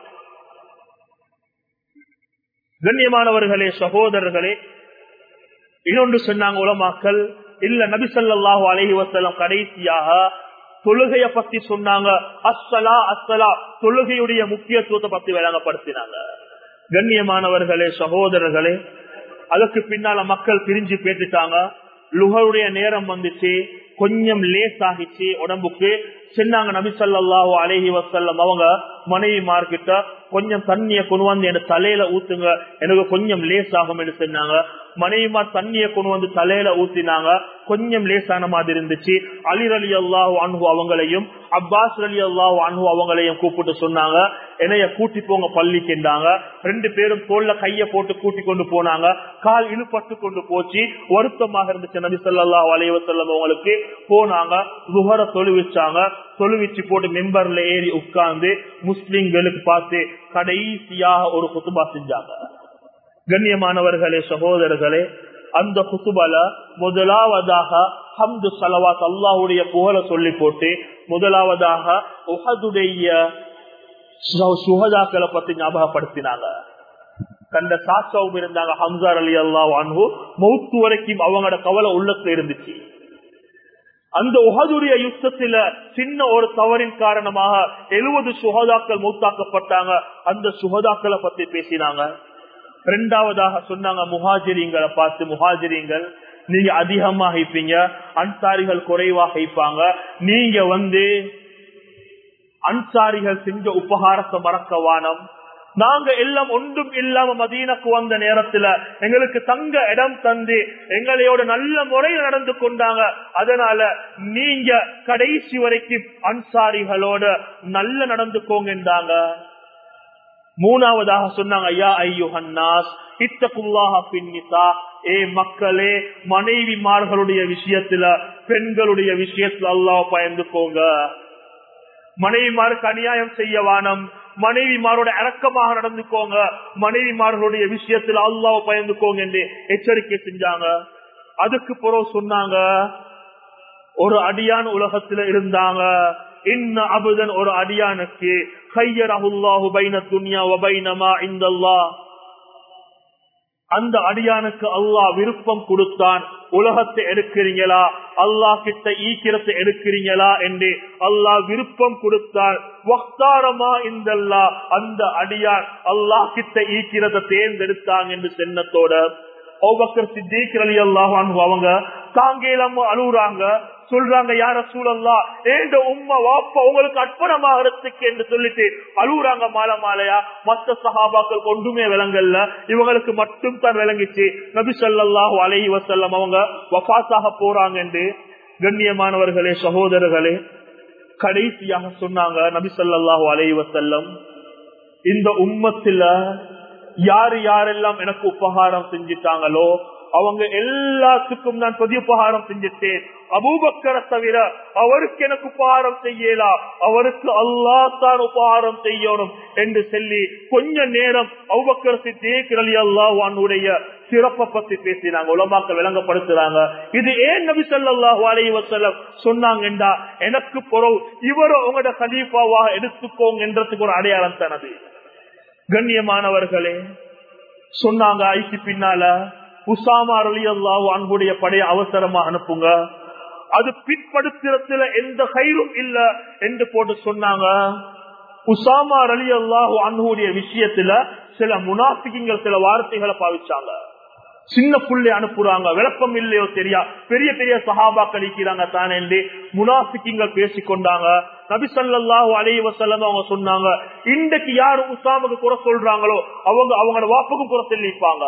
கண்ணியமானவர்களே சகோதரர்களே இன்னொன்று சொன்னாங்க உலமாக்கள் இல்ல நபி ஸல்லல்லாஹு அலைஹி வஸல்லம் கடைசியாக தொழுகைய பத்தி சொன்னாங்க அஸ்ஸலா அஸ்ஸலா தொழுகையுடைய முக்கியத்துவத்தை பத்தி விளங்கப்படுத்தினாங்க கண்ணியமானவர்களே சகோதரர்களே அதுக்கு பின்னால மக்கள் பிரிஞ்சு பேசிட்டாங்க லுகருடைய நேரம் வந்துச்சு கொஞ்சம் லேஸ் ஆகிச்சு உடம்புக்கு சொன்னாங்க நபி ஸல்லல்லாஹு அலைஹி வஸல்லம் அவங்க மனைவி மார்க்கிட்ட கொஞ்சம் தண்ணிய கொண்டு வந்து என் தலையில ஊத்துங்க எனக்கு கொஞ்சம் லேஸ் ஆகும் என்று சொன்னாங்க மனைவிமார் தண்ணிய கொண்டு வந்து தலையில ஊத்தினாங்க கொஞ்சம் லேசான மாதிரி இருந்துச்சு அலிர் அலி அல்லாஹு அன்பு அவங்களையும் அப்பாஸ் அலி அல்லாஹு அன்பு அவங்களையும் கூப்பிட்டு சொன்னாங்க என்னைய கூட்டி போங்க பள்ளிக்கின்றாங்க ரெண்டு பேரும் தோல்ல கைய போட்டு கூட்டி கொண்டு போனாங்க கால் இழுப்பட்டு கொண்டு போச்சு வருத்தமாக இருந்துச்சு நபி ஸல்லல்லாஹு அலைஹி வஸல்லம் அவங்களுக்கு போனாங்க லுஹர தொழுவிச்சாங்க தொழுவிச்சு போட்டு மெம்பர்ல ஏறி உட்கார்ந்து முஸ்லிம்களுக்கு பார்த்து கடைசியாக ஒரு குத்துபா செஞ்சாங்க கண்ணியமானவர்களே சகோதரர்களே அந்த குத்துபால முதலாவதாக ஹம்து சலவாத் அல்லாஹுடைய புகழ சொல்லி போட்டு முதலாவதாக உஹதுடைய சுகதாக்களை பத்தி ஞாபகப்படுத்தினாங்க கண்ட சாட்சாவும் இருந்தாங்க ஹம்சார் அலி அல்லாஹ் அன்பு மௌத்து வரைக்கும் அவங்களோட கவலை உள்ளத்துல இருந்துச்சு அந்த உகதுடைய யுத்தத்துல சின்ன ஒரு தவறின் காரணமாக எழுபது சுகதாக்கள் மூத்தாக்கப்பட்டாங்க அந்த சுகதாக்களை பத்தி பேசினாங்க ரெண்டாவதாக சொன்னாங்க முஹாஜிரிங்களை பார்த்து முஹாஜிரிங்கள் நீங்க அதிகமாக இருப்பீங்க அன்சாரிகள் குறைவாக இருப்பாங்க நீங்க வந்து அன்சாரிகள் செஞ்ச உபகாரத்தை மறக்க வானம் நாங்க எல்லாம் ஒன்றும் இல்லாம மதீனக்கு வந்த நேரத்துல எங்களுக்கு தங்க இடம் தந்து எங்களையோட நல்ல முறையில் நடந்து கொண்டாங்க அதனால நீங்க கடைசி வரைக்கும் அன்சாரிகளோட நல்ல நடந்துக்கோங்க மூணாவதாக சொன்னாங்க ஐயா ஐயுஹன்னாஸ் இத்தகுல்லாஹ பின்னிசா ஏ மக்களே மனைவிமார்களுடைய விஷயத்துல பெண்களுடைய விஷயத்துல அல்லாஹ் பயந்துக்கோங்க மனைவிமாருக்கு அநியாயம் செய்ய வானம் மனைவிமாரோட இறக்கமாக நடந்துக்கோங்க மனைவிமார்களுடைய விஷயத்துல அல்லாஹ் பயந்துக்கோங்க என்று எச்சரிக்கை செஞ்சாங்க அதுக்கு பிறகு சொன்னாங்க ஒரு அடியான் உலகத்துல இருந்தாங்க இன்ன அபுதன் ஒரு அடியானுக்கு கையரகுல்லாஹு பைன துன்யா வபைனமா இந்தல்லா அந்த அடியானுக்கு அல்லாஹ் விருப்பம் கொடுத்தான் உலகத்தை எடுக்கிறீங்களா அல்லாஹ் கிட்ட ஈக்கிரத்தை எடுக்கிறீங்களா என்று அல்லாஹ் விருப்பம் கொடுத்தான் வக்தாரமா இந்தல்லா அந்த அடியான் அல்லாஹ் கிட்ட ஈக்கிறத தேர்ந்தெடுத்தாங்க என்று சென்னத்தோட ஓபக்கர் சித்திக் அலி அல்லாஹ் அவங்க தாங்கேலாம அழுகுறாங்க சொல்றாங்க யார சூழல்லா ஏண்ட உம்மா வாப்பா உங்களுக்கு அர்ப்பணமாகறதுக்கு என்று சொல்லிட்டு அழுகுறாங்க மாலை மாலையா மத்த சகாபாக்கள் ஒன்றுமே விளங்கல்ல இவங்களுக்கு மட்டும் தான் விளங்கிச்சு நபி சொல்லாஹு அலைஹி வசல்லம் அவங்க வபாத்தாக போறாங்க என்று கண்ணியமானவர்களே சகோதரர்களே கடைசியாக சொன்னாங்க நபி சொல்லாஹு அலைஹி வசல்லம் இந்த உம்மத்துல யாரு யாரெல்லாம் எனக்கு உபகாரம் செஞ்சிட்டாங்களோ அவங்க எல்லாத்துக்கும் நான் பிரதி உபகாரம் செஞ்சிட்டேன் அபூபக்கரை தவிர அவருக்கு எனக்கு உபகாரம் செய்யலா அவருக்கு அல்லா தான் உபகாரம் செய்யணும் என்று சொல்லி கொஞ்ச நேரம் அபுபக்கர் சித்தேக்கரலி அல்லாஹானுடைய சிறப்பை பத்தி பேசினாங்க உலமாக்க விளங்கப்படுத்துறாங்க இது ஏன் நபி சொல்லாஹு அலைஹி வசல்லம் சொன்னாங்கண்டா எனக்கு பொறவு இவரும் உங்களோட கலீஃபாவாக எடுத்துக்கோங்க என்றதுக்கு ஒரு அடையாளம் தானது கண்ணியமானவர்களே சொன்னாங்க ஐக்கு பின்னால உசாமா அலி அல்லாஹ் அன்புடைய படைய அவசரமா அனுப்புங்க அது பிற்படுத்துறதுல எந்த கயிறும் இல்ல என்று போட்டு சொன்னாங்க உசாமா அலி அல்லாஹு அன்புடைய விஷயத்துல சில முனாபிக்கங்கள் சில வார்த்தைகளை பாவிச்சாங்க சின்ன புள்ளை அனுப்புறாங்க விளப்பம் இல்லையோ தெரியா பெரிய பெரிய சஹாபா கழிக்கிறாங்க தானே என்று முனாபிக்கங்கள் பேசிக்கொண்டாங்க நபிசல்லாஹு அலைய வசல்லம் அவங்க சொன்னாங்க இன்றைக்கு யாரு உசாமுக்கு குறை சொல்றாங்களோ அவங்க அவங்களோட வாப்புக்கு குறை சொல்லிப்பாங்க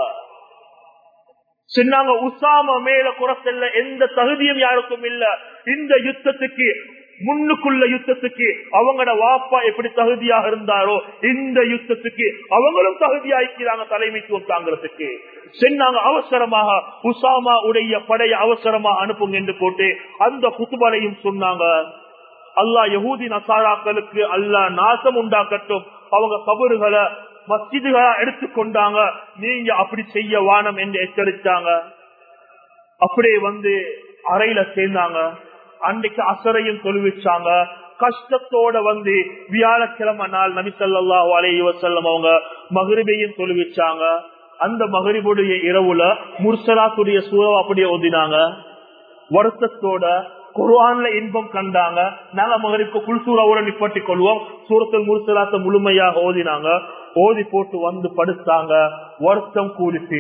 சொன்னாங்க உசாம மேல குறை செல்ல எந்த தகுதியும் யாருக்கும் இல்ல இந்த யுத்தத்துக்கு முன்னுக்குள்ள யுத்தத்துக்கு அவங்களோட வாப்பா எப்படி தகுதியாக இருந்தாரோ இந்த யுத்தத்துக்கு அவங்களும் தகுதியாக்கிறாங்க தலைமைத்துவம் தாங்கிறதுக்கு சொன்னாங்க அவசரமாக உசாமா உடைய படைய அவசரமா அனுப்புங்க என்று போட்டு அந்த குத்துபலையும் சொன்னாங்க அல்லா யகூதி நசாராக்களுக்கு அல்லா நாசம் உண்டாக்கட்டும் அவங்க கபறுகளை மஸ்ஜிதுகளா எடுத்துக்கொண்டாங்க நீங்க அப்படி செய்ய வானம் என்று எச்சரித்தாங்க அப்படியே வந்து அறையில சேர்ந்தாங்க அன்றைக்கு அசரையும் தொழுவிச்சாங்க கஷ்டத்தோட வந்து வியாழக்கிழமை நாள் நபிசல்லா அலைய வசல்லம் அவங்க மகிழ்வையும் தொழுவிச்சாங்க அந்த மகிழ்வுடைய இரவுல முர்சலாத்துடைய சூழல் அப்படியே ஓதினாங்க வருத்தத்தோட குர்ஆன்ல இன்பம் கண்டாங்க நாங்க மகரிப்பு குல்சூராவோட நிப்பட்டி கொள்வோம் சூரத்தில் முருசலாத்த முழுமையாக ஓதினாங்க ஓதி போட்டு வந்து படுத்தாங்க வருத்தம் கூடிட்டு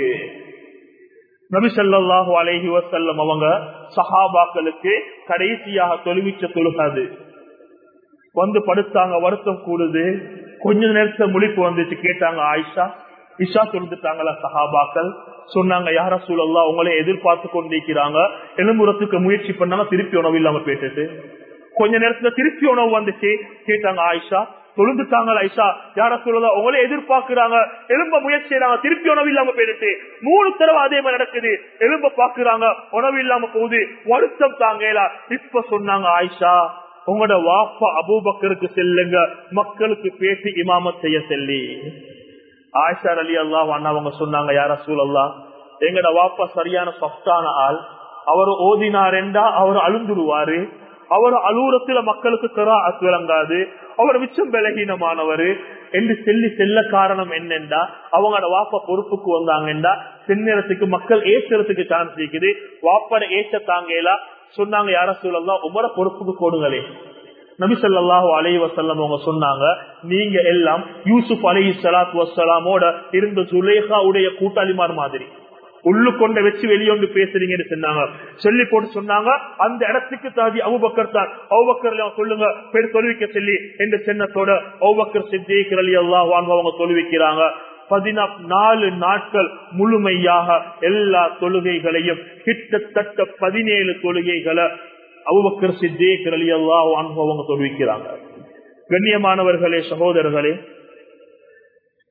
நபிசல்லாஹு அலஹி வசல்லம் அவங்க சஹாபாக்களுக்கு கடைசியாக தொழுவிச்ச தொழுகாது வந்து படுத்தாங்க வருத்தம் கூடுது கொஞ்ச நேரத்துல முழிப்பு வந்துச்சு கேட்டாங்க ஆயிஷா இஷா சொல்லிட்டாங்களா சஹாபாக்கள் சொன்னாங்க யார சூழல்லா உங்களே எதிர்பார்த்து கொண்டிருக்கிறாங்க எலும்புறத்துக்கு முயற்சி பண்ணாங்க திருப்பி உணவு இல்லாம போயிட்டு கொஞ்ச நேரத்துல திருப்பி உணவு வந்துச்சு கேட்டாங்க ஆயிஷா தொழுந்துட்டாங்களா ஐஷா யார சொல்லல உங்களே எதிர்பார்க்கிறாங்க எலும்ப முயற்சி செய்யறாங்க திருப்பி உணவு இல்லாம போயிடுச்சு மூணு தடவை அதே மாதிரி நடக்குது எலும்ப பாக்குறாங்க உணவு இல்லாம போகுது வருத்தம் தாங்கலா இப்ப சொன்னாங்க ஆயிஷா உங்களோட வாப்பா அபூபக்கருக்கு செல்லுங்க மக்களுக்கு பேசி இமாமத் செய்ய செல்லி ஆயிஷார் அலி அல்லா அவங்க சொன்னாங்க யார சூழல்லா எங்கட வாப்பா சரியான சொஃப்டான ஆள் அவர் ஓதினாரெண்டா அவர் அழுந்துருவாரு அவர் அலூரத்துல மக்களுக்கு கரா விளங்காது அவர் மிச்சம் பலகீனமானவர் என்று சொல்லி செல்ல காரணம் என்னென்றா அவங்களோட வாப்பா பொறுப்புக்கு வந்தாங்கன்றா செந்நேரத்துக்கு மக்கள் ஏற்றுறதுக்கு சான்ஸ் இருக்குது வாப்பட ஏற்ற தாங்கலா சொன்னாங்க யார சூழல்லாம் உமர பொறுப்புக்கு போடுங்களே நபிசல்லாஹு அலை வசல்லம் அவங்க சொன்னாங்க நீங்க எல்லாம் யூசுப் அலி சலாத் வசலாமோட இருந்த சுலேஹா உடைய கூட்டாளிமார் மாதிரி உள்ளு கொண்ட வச்சு வெளியொண்டு பேசுறீங்கன்னு சொன்னாங்க சொல்லி போட்டு சொன்னாங்க அந்த இடத்துக்கு தாதி அவுபக்கர் தான் அவுபக்கர் சொல்லுங்க பேர் தொழுவிக்க சொல்லி என்ற சின்னத்தோட அவுபக்கர் சித்திகர் அலி அல்லாஹ் அவங்க தொழுவிக்கிறாங்க பதினாலு நாட்கள் முழுமையாக எல்லா தொழுகைகளையும் கிட்டத்தட்ட பதினேழு தொழுகைகளை அவுபக்கர் சித்தேக்கர் அலி அல்லாஹ் அவங்க தொழுவிக்கிறாங்க கண்ணியமானவர்களே சகோதரர்களே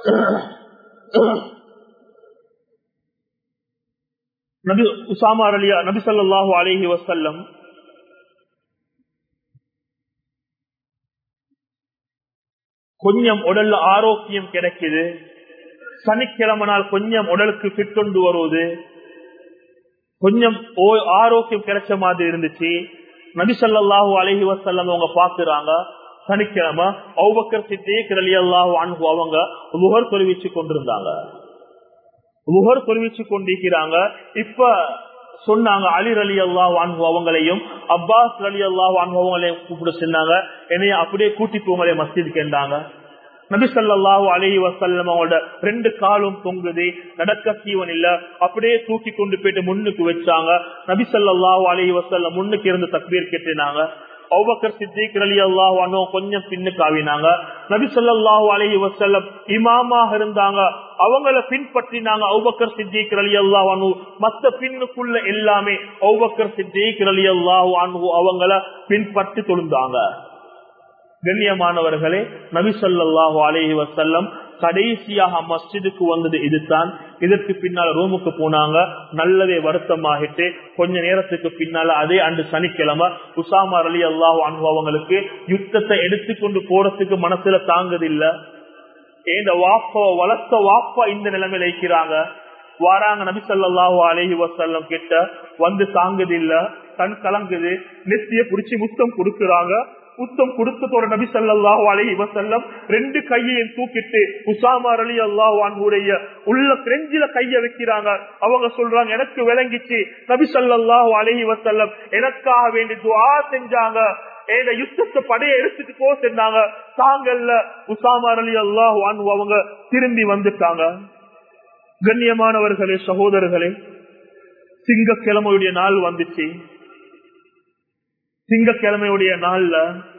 நபி உசாமா அலியா நபி ஸல்லல்லாஹு அலைஹி வஸல்லம் கொஞ்சம் உடல்ல ஆரோக்கியம் கிடைக்குது சனிக்கிழமை நாள் கொஞ்சம் உடலுக்கு ஃபிட் கொண்டு வருவது கொஞ்சம் ஓ- ஆரோக்கியம் கிடைச்ச மாதிரி இருந்துச்சு நபி ஸல்லல்லாஹு அலைஹி வஸல்லம் அவங்க பாக்குறாங்க சனிக்கிழமை அவுபக்கர் சித்திக் ரலியல்லாஹு அன்ஹு அவங்க லுஹர் தொழுவிச்சு கொண்டிருந்தாங்க லுஹர் தொழுவிச்சு கொண்டிருக்கிறாங்க இப்ப சொன்னாங்க அலி அலி அல்லாஹ் அன்பு அவங்களையும் அப்பாஸ் அலி அல்லாஹ் அன்பு அவங்களையும் கூப்பிட சொன்னாங்க என்னைய அப்படியே கூட்டி போங்களே மஸ்ஜித் கேட்டாங்க நபி ஸல்லல்லாஹு அலைஹி வஸல்லம் அவங்களோட ரெண்டு காலும் தொங்குது நடக்க சீவன் இல்ல அப்படியே தூக்கி கொண்டு போயிட்டு முன்னுக்கு வச்சாங்க நபி ஸல்லல்லாஹு அலைஹி வஸல்லம் முன்னுக்கு இருந்து தக்பீர் கேட்டினாங்க அபூபக்கர் சித்திக் ரலியல்லாஹு அன்ஹு கொஞ்சம் பின்னுக்கு ஆவினாங்க நபி ஸல்லல்லாஹு அலைஹி வஸல்லம் இமாமாக இருந்தாங்க அவங்கள பின்பற்றினாங்க அபூபக்கர் சித்திக் ரலியல்லாஹு அன்ஹு மத்த பின்னுக்குள்ள எல்லாமே அபூபக்கர் சித்திக் ரலியல்லாஹு அன்ஹு அவங்கள பின்பற்றி தொழுந்தாங்க கண்ணியமானவர்களே நபி ஸல்லல்லாஹு அலைஹி வஸல்லம் கடைசியாக மஸ்ஜிதுக்கு வந்தது இதுதான் இதற்கு பின்னால ரூமுக்கு போனாங்க நல்லதே வருத்தமாகிட்டு கொஞ்ச நேரத்துக்கு பின்னால அதே அன்று சனிக்கிழமை உசாமா அலி அல்லாஹ் அவங்களுக்கு யுத்தத்தை எடுத்துக்கொண்டு போறதுக்கு மனசுல தாங்குதில்ல இந்த வாப்பா வளர்த்த வாப்பா இந்த நிலைமையில இருக்கிறாங்க வாராங்க நபி ஸல்லல்லாஹு அலைஹி வஸல்லம் கிட்ட வந்து தாங்குதில்ல கண் கலங்குது நெத்திய புடிச்சு முத்தம் கொடுக்கறாங்க முத்தம் கொடுத்ததோட நபி ஸல்லல்லாஹு அலைஹி வஸல்லம் ரெண்டு கையையும் தூக்கிட்டு உசாமா அலி அல்லாஹ் அன்ஹுடைய உள்ள பிரெஞ்சில கைய வைக்கிறாங்க அவங்க சொல்றாங்க எனக்கு விளங்கிச்சு நபி ஸல்லல்லாஹு அலைஹி வஸல்லம் எனக்காக வேண்டி துஆ செஞ்சாங்க ஏத யுத்தத்தை படைய எடுத்துட்டு போ செஞ்சாங்க தாங்கல்ல உசாமா அலி அல்லாஹ் அன்ஹு அவங்க திரும்பி வந்துட்டாங்க கண்ணியமானவர்களே சகோதரர்களே சிங்கக்கிழமையுடைய நாள் வந்துச்சு திங்கக்கிழமையுடைய நாள்ல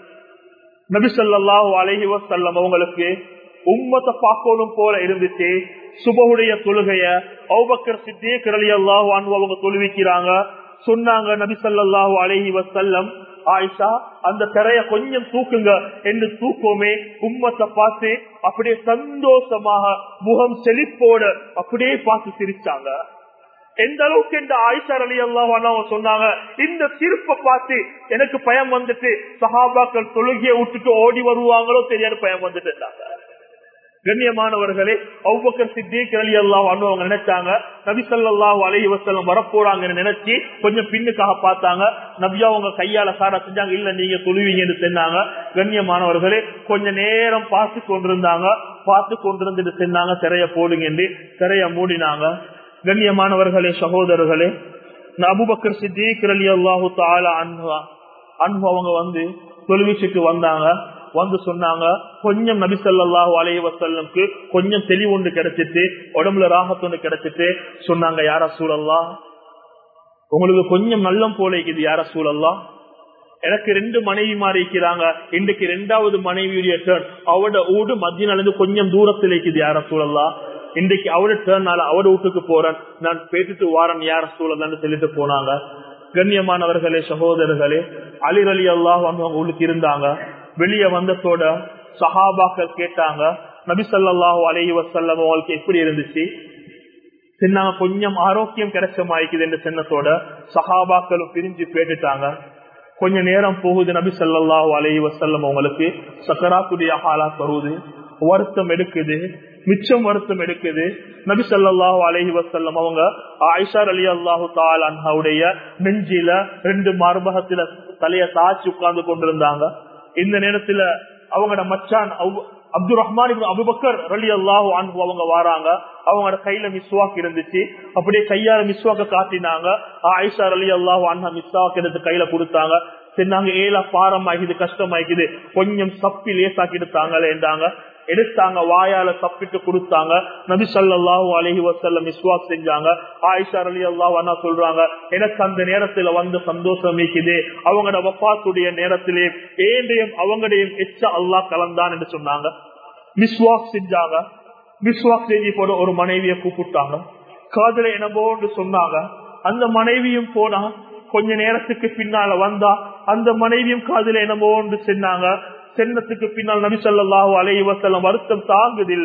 நபிசல்லாஹு அலஹி வசல்லம் அவங்களுக்கு உம்மத்தை பார்க்கணும் போல இருந்துச்சு சுபகுடைய தொழுகைய அவுபக்கர் சித்திய கிரளி அல்லாஹு அவங்க தொழுவிக்கிறாங்க சொன்னாங்க நபிசல்லாஹு அலஹி வசல்லம் ஆயிஷா அந்த திரைய கொஞ்சம் தூக்குங்க என்று தூக்கோமே உம்மத்தை பார்த்து அப்படியே சந்தோஷமாக முகம் செழிப்போட அப்படியே பார்த்து சிரிச்சாங்க எந்த அளவுக்கு இந்த ஆயிஷா அலி அல்லாஹ் சொன்னாங்க இந்த சிரிப்பை பார்த்து எனக்கு பயம் வந்துட்டு சஹாபாக்கள் தொழுகையை விட்டுட்டு ஓடி வருவாங்களோ தெரியாது பயம் வந்துட்டு கண்ணியமானவர்களே அவ்வக்கர் சித்திக் அலி அல்லாஹ் அவங்க நினைச்சாங்க நபி ஸல்லல்லாஹு அலைஹி வஸல்லம் வரப்போறாங்கன்னு நினைச்சு கொஞ்சம் பின்னுக்காக பார்த்தாங்க நபியா அவங்க கையால சாரா செஞ்சாங்க இல்ல நீங்க தொழுவீங்கன்னு சொன்னாங்க கண்ணியமானவர்களே கொஞ்ச நேரம் பார்த்து கொண்டிருந்தாங்க பார்த்து கொண்டிருந்துட்டு சொன்னாங்க திரைய போடுங்க திரைய மூடினாங்க கண்ணியமானவர்களே சகோதரர்களே அபுபக்கர் சித்திக் அலி அல்லாஹு தாலா அன்பா அன்பு அவங்க வந்து தொழுவிச்சுக்கு வந்தாங்க வந்து சொன்னாங்க கொஞ்சம் நபி ஸல்லல்லாஹு அலைஹி வஸல்லும்க்கு கொஞ்சம் தெளிவு ஒன்று கிடைச்சிட்டு உடம்புல ராகத்து ஒன்று கிடைச்சிட்டு சொன்னாங்க யார சூழல்லா உங்களுக்கு கொஞ்சம் நல்லம் போல இருக்குது யார சூழல்லா எனக்கு ரெண்டு மனைவி மாறி இருக்கிறாங்க இன்றைக்கு ரெண்டாவது மனைவியுடைய டேர்ன் அவட ஊடு மத்திய இருந்து கொஞ்சம் தூரத்தில் இருக்குது யார சூழல்லா இன்றைக்கு அவட டேர்னால அவட வீட்டுக்கு போறேன் நான் பேசிட்டு வாரன் யார சூழல்னு சொல்லிட்டு போனாங்க கண்ணியமானவர்களே சகோதரர்களே அலிர் அலி அல்லாஹ் உங்களுக்கு இருந்தாங்க வெளியே வந்ததோட சஹாபாக்கள் கேட்டாங்க நபிசல்லாஹு அலஹி வசல்லம் அவங்களுக்கு எப்படி இருந்துச்சு சின்னாங்க கொஞ்சம் ஆரோக்கியம் கிடைச்ச மாய்க்குது என்று சின்னத்தோட சஹாபாக்களும் பிரிஞ்சு கேட்டுட்டாங்க கொஞ்ச நேரம் போகுது நபி சல்லாஹூ அலஹி வசல்லம் அவங்களுக்கு சக்கராத்துடைய ஹாலா தருவது வருத்தம் எடுக்குது மிச்சம் வருத்தம் எடுக்குது நபி சல்லாஹூ அலஹி வசல்லம் அவங்க ஆயிஷார் அலி அல்லாஹு தாலுடைய நெஞ்சில ரெண்டு மார்பகத்துல தலைய தாச்சு உட்கார்ந்து கொண்டிருந்தாங்க இந்த நேரத்துல அவங்களோட மச்சான் அப்துல் ரஹ்மான் அபுபக்கர் ரலி அல்லாஹு அன்பு அவங்க வாராங்க அவங்களோட கையில மிஸ்வாக் இருந்துச்சு அப்படியே கையால மிஸ்வாக்க காட்டினாங்க ஆயிஷா அலி அல்லாஹு அண்ணா மிஸ்வாக் எடுத்து கையில கொடுத்தாங்க சரி நாங்க ஏழா பாரம் ஆகிது கஷ்டம் ஆகிது கொஞ்சம் சப்பி லேசாக்கிட்டு தாங்களேண்டாங்க எடுத்தாங்க வாயால தப்பிட்டு கொடுத்தாங்க நபி சல்லாஹூ அலஹி வசல்லம் மிஸ்வாக் செஞ்சாங்க ஆயிஷா அலி அல்லாஹ் அண்ணா சொல்றாங்க எனக்கு அந்த நேரத்துல வந்து சந்தோஷம் இருக்குது அவங்களோட வப்பாத்துடைய நேரத்திலே ஏண்டையும் அவங்களையும் எச்ச அல்லாஹ் கலந்தான் என்று சொன்னாங்க மிஸ்வாக் செஞ்சாங்க மிஸ்வாக் செஞ்சு போட ஒரு மனைவியை கூப்பிட்டாங்க காதல என்னபோன்னு சொன்னாங்க அந்த மனைவியும் போனா கொஞ்ச நேரத்துக்கு பின்னால வந்தா அந்த மனைவியும் காதல என்னமோன்னு சொன்னாங்க சென்னத்துக்கு பின்னால் நபி சொல்லாஹு அலை வசல்லம் வருத்தம் தாங்குதில்ல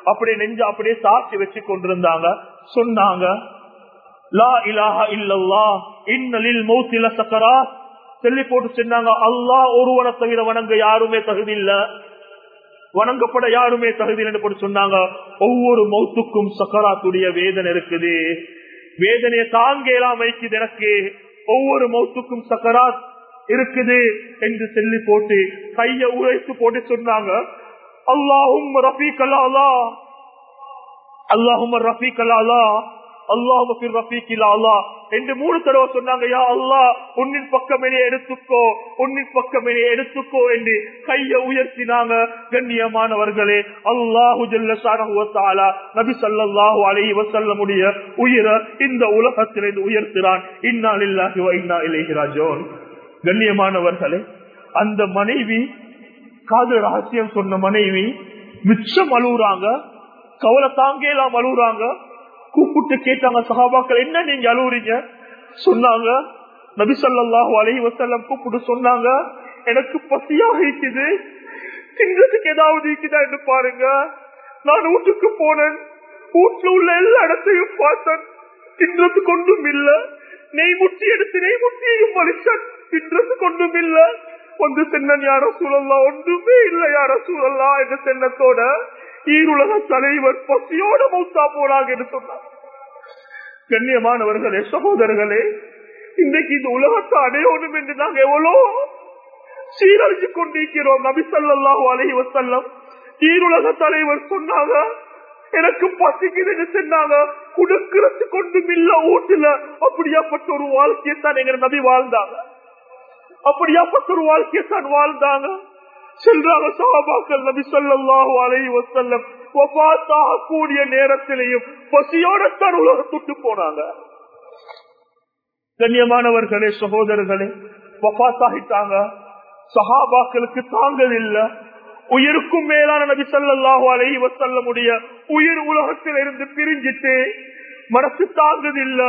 அப்படியே நெஞ்ச அப்படியே சாட்சி வச்சு கொண்டிருந்தாங்க சொன்னாங்க லா இலாஹ இல்லல்லா இன்னலில் மௌத்தில சக்கரா சொல்லி போட்டு சொன்னாங்க அல்லாஹ் ஒருவனை தவிர வணங்க யாருமே தகுதி இல்ல வணங்கப்பட யாருமே தகுதி இல்லை என்று போட்டு சொன்னாங்க ஒவ்வொரு மௌத்துக்கும் சக்கராத்துடைய வேதனை இருக்குது வேதனையை தாங்க இயலாம வைக்குது எனக்கு ஒவ்வொரு மௌத்துக்கும் சக்கராத் இருக்குது என்று சொல்லி போட்டு கைய உழைத்து போட்டு சொன்னாங்க அல்லாஹும் ரஃபீக் அல்லாலா அல்லாஹும் ரஃபீக் அல்லாலா அல்லாஹும் ரஃபீக் இல்லாலா என்று மூணு தடவை சொன்னாங்க யா அல்லா உன்னின் பக்கம் என்னை எடுத்துக்கோ உன்னின் பக்கம் என்னை எடுத்துக்கோ என்று கைய உயர்த்தினாங்க கண்ணியமானவர்களே அல்லாஹு ஜல்லா நபி சல்லாஹூ அலைஹி வசல்லமுடைய உயிர இந்த உலகத்திலிருந்து உயர்த்தினான் இன்னா இல்லாஹி இன்னா இலேஹிராஜோன் கண்ணியமானவர்களே அந்த மனைவி காது ரகசியம் சொன்ன மனைவி மிச்சம் அழுகுறாங்க கவலை தாங்கலாம் அழுகுறாங்க கூப்பிட்டு கேட்டாங்க சகாபாக்கள் என்ன நீங்க அழுவுறீங்க சொன்னாங்க நபி சொல்லாஹு அலஹி வசல்லம் கூப்பிட்டு சொன்னாங்க எனக்கு பசியாக இருக்குது திங்கிறதுக்கு ஏதாவது இருக்குதா என்று பாருங்க நான் வீட்டுக்கு போனேன் வீட்டுல உள்ள எல்லா இடத்தையும் பார்த்தேன் தின்றது கொண்டும் இல்ல நெய் முட்டி எடுத்து நெய் முட்டியையும் மனுஷன் தின்றது கொண்டும் இல்ல வந்து சென்னன் யார சூழல்லா ஒன்றுமே இல்ல யார சூழல்லா என்ற சென்னத்தோட ஈருலக தலைவர் பசியோட மௌத்தா போறாங்க என்று சொன்னார் கண்ணியமானவர்களே சகோதரர்களே இன்றைக்கு இந்த உலகத்தை அடையணும் என்று நாங்க எவ்வளோ சீரழிச்சு கொண்டிருக்கிறோம் நபிசல்லாஹு அலஹி வசல்லம் ஈருலக தலைவர் சொன்னாங்க எனக்கு பசிக்குதுன்னு சொன்னாங்க கொடுக்கறது கொண்டும் இல்ல வீட்டுல அப்படியாப்பட்ட ஒரு வாழ்க்கையை தான் எங்க நபி வாழ்ந்தாங்க அப்படியாப்பட்ட ஒரு வாழ்க்கையை தான் வாழ்ந்தாங்க சென்றாங்க சகாபாக்கள் நபி சொல்லாஹு அலைஹி வசல்லம் கூடிய நேரத்திலையும் பசியோடத்தான் உலகத்துட்டு போனாங்க கண்ணியமானவர்களே சகோதரர்களே வபாத்தாகிட்டாங்க சஹாபாக்களுக்கு தாங்கதில்லை உயிருக்கும் மேலான நபி சல்லாஹூ அலைஹி வசல்லமுடைய உயிர் உலகத்தில் இருந்து பிரிஞ்சிட்டு மனசு தாங்குதில்ல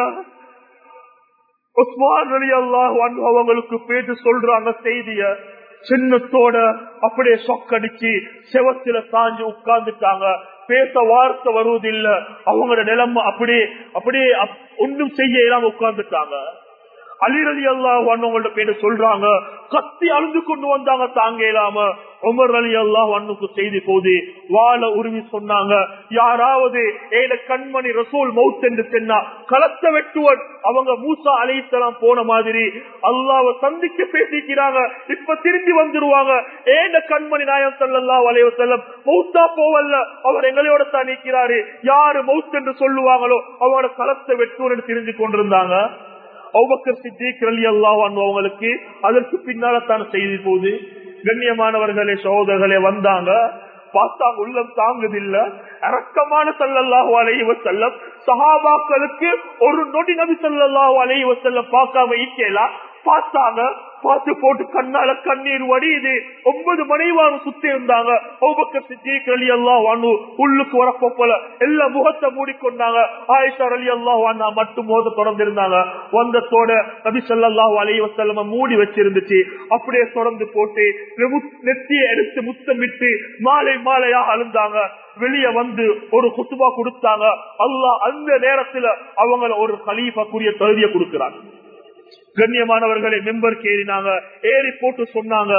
உஸ்மான் அலி அல்லாஹ் அவங்களுக்கு பேட்டு சொல்றாங்க செய்திய சின்னத்தோட அப்படியே சொக்கடிச்சு செவத்துல சாஞ்சு உட்கார்ந்துட்டாங்க பேச வார்த்தை வருவதில்லை அவங்களோட நிலைமை அப்படியே அப்படியே ஒன்றும் செய்ய இல்லாம உட்கார்ந்துட்டாங்க அலிரலி அல்லாஹ் அவங்கள்ட்ட பேரு சொல்றாங்க கத்தி அழுந்து கொண்டு வந்தாங்க தாங்க இல்லாம உமர் அலி அல்லாஹ் அண்ணுக்கு செய்தி போது வாழ உருவி சொன்னாங்க யாராவது ஏழு கண்மணி ரசூல் மவுத் என்று சொன்னா களத்த வெட்டுவன் அவங்க மூசா அலைத்தலாம் போன மாதிரி அல்லாவை சந்திக்க பேசிக்கிறாங்க இப்ப திரும்பி வந்துருவாங்க ஏண்ட கண்மணி நாயம் சல்லா வலைய செல்லம் மௌத்தா போவல்ல அவர் எங்களோட தான் நிற்கிறாரு யாரு மவுத் என்று சொல்லுவாங்களோ அவங்களோட களத்தை வெட்டுவன் தெரிஞ்சு கொண்டிருந்தாங்க அவுபக்கர் சித்திக் அலி அல்லாஹ் அவங்களுக்கு அதற்கு பின்னால தான் செய்தி போகுது கண்ணியமானவர்களே சகோதரர்களே வந்தாங்க பார்த்தா உள்ளம் தாங்குதில்ல அரக்கமான சல்லல்லாஹு அலைவ செல்லம் சஹாபாக்களுக்கு ஒரு நொடி நபி சல்லாஹு அலைவ செல்லம் பார்க்காம ஈக்கலாம் பார்த்தாங்க பார்த்து போட்டு கண்ணால கண்ணீர் வடியுது ஒன்பது மனைவாரும் சுத்தி இருந்தாங்க அலி அல்லா வானு உள்ளுக்கு வரப்ப போல எல்லா முகத்தை மூடிக்கொண்டாங்க ஆயிஷா அலி அல்லா வானா மட்டும் மோத தொடர்ந்து இருந்தாங்க வந்தத்தோட நபி சொல்லாஹு அலைய வசல்லம மூடி வச்சிருந்துச்சு அப்படியே தொடர்ந்து போட்டு நெத்தியை எடுத்து முத்தமிட்டு மாலை மாலையா அழுந்தாங்க வெளியே வந்து ஒரு குத்துபா கொடுத்தாங்க அல்லாஹ் அந்த நேரத்துல அவங்கள ஒரு கலீஃபாக்குரிய தகுதியை கொடுக்கிறாங்க கண்ணியமானவர்களை மெம்பர் ஏறினாங்க ஏறி போட்டு சொன்னாங்க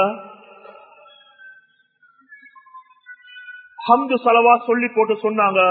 ஹம்து சலவா சொல்லி போட்டு சொன்னாங்க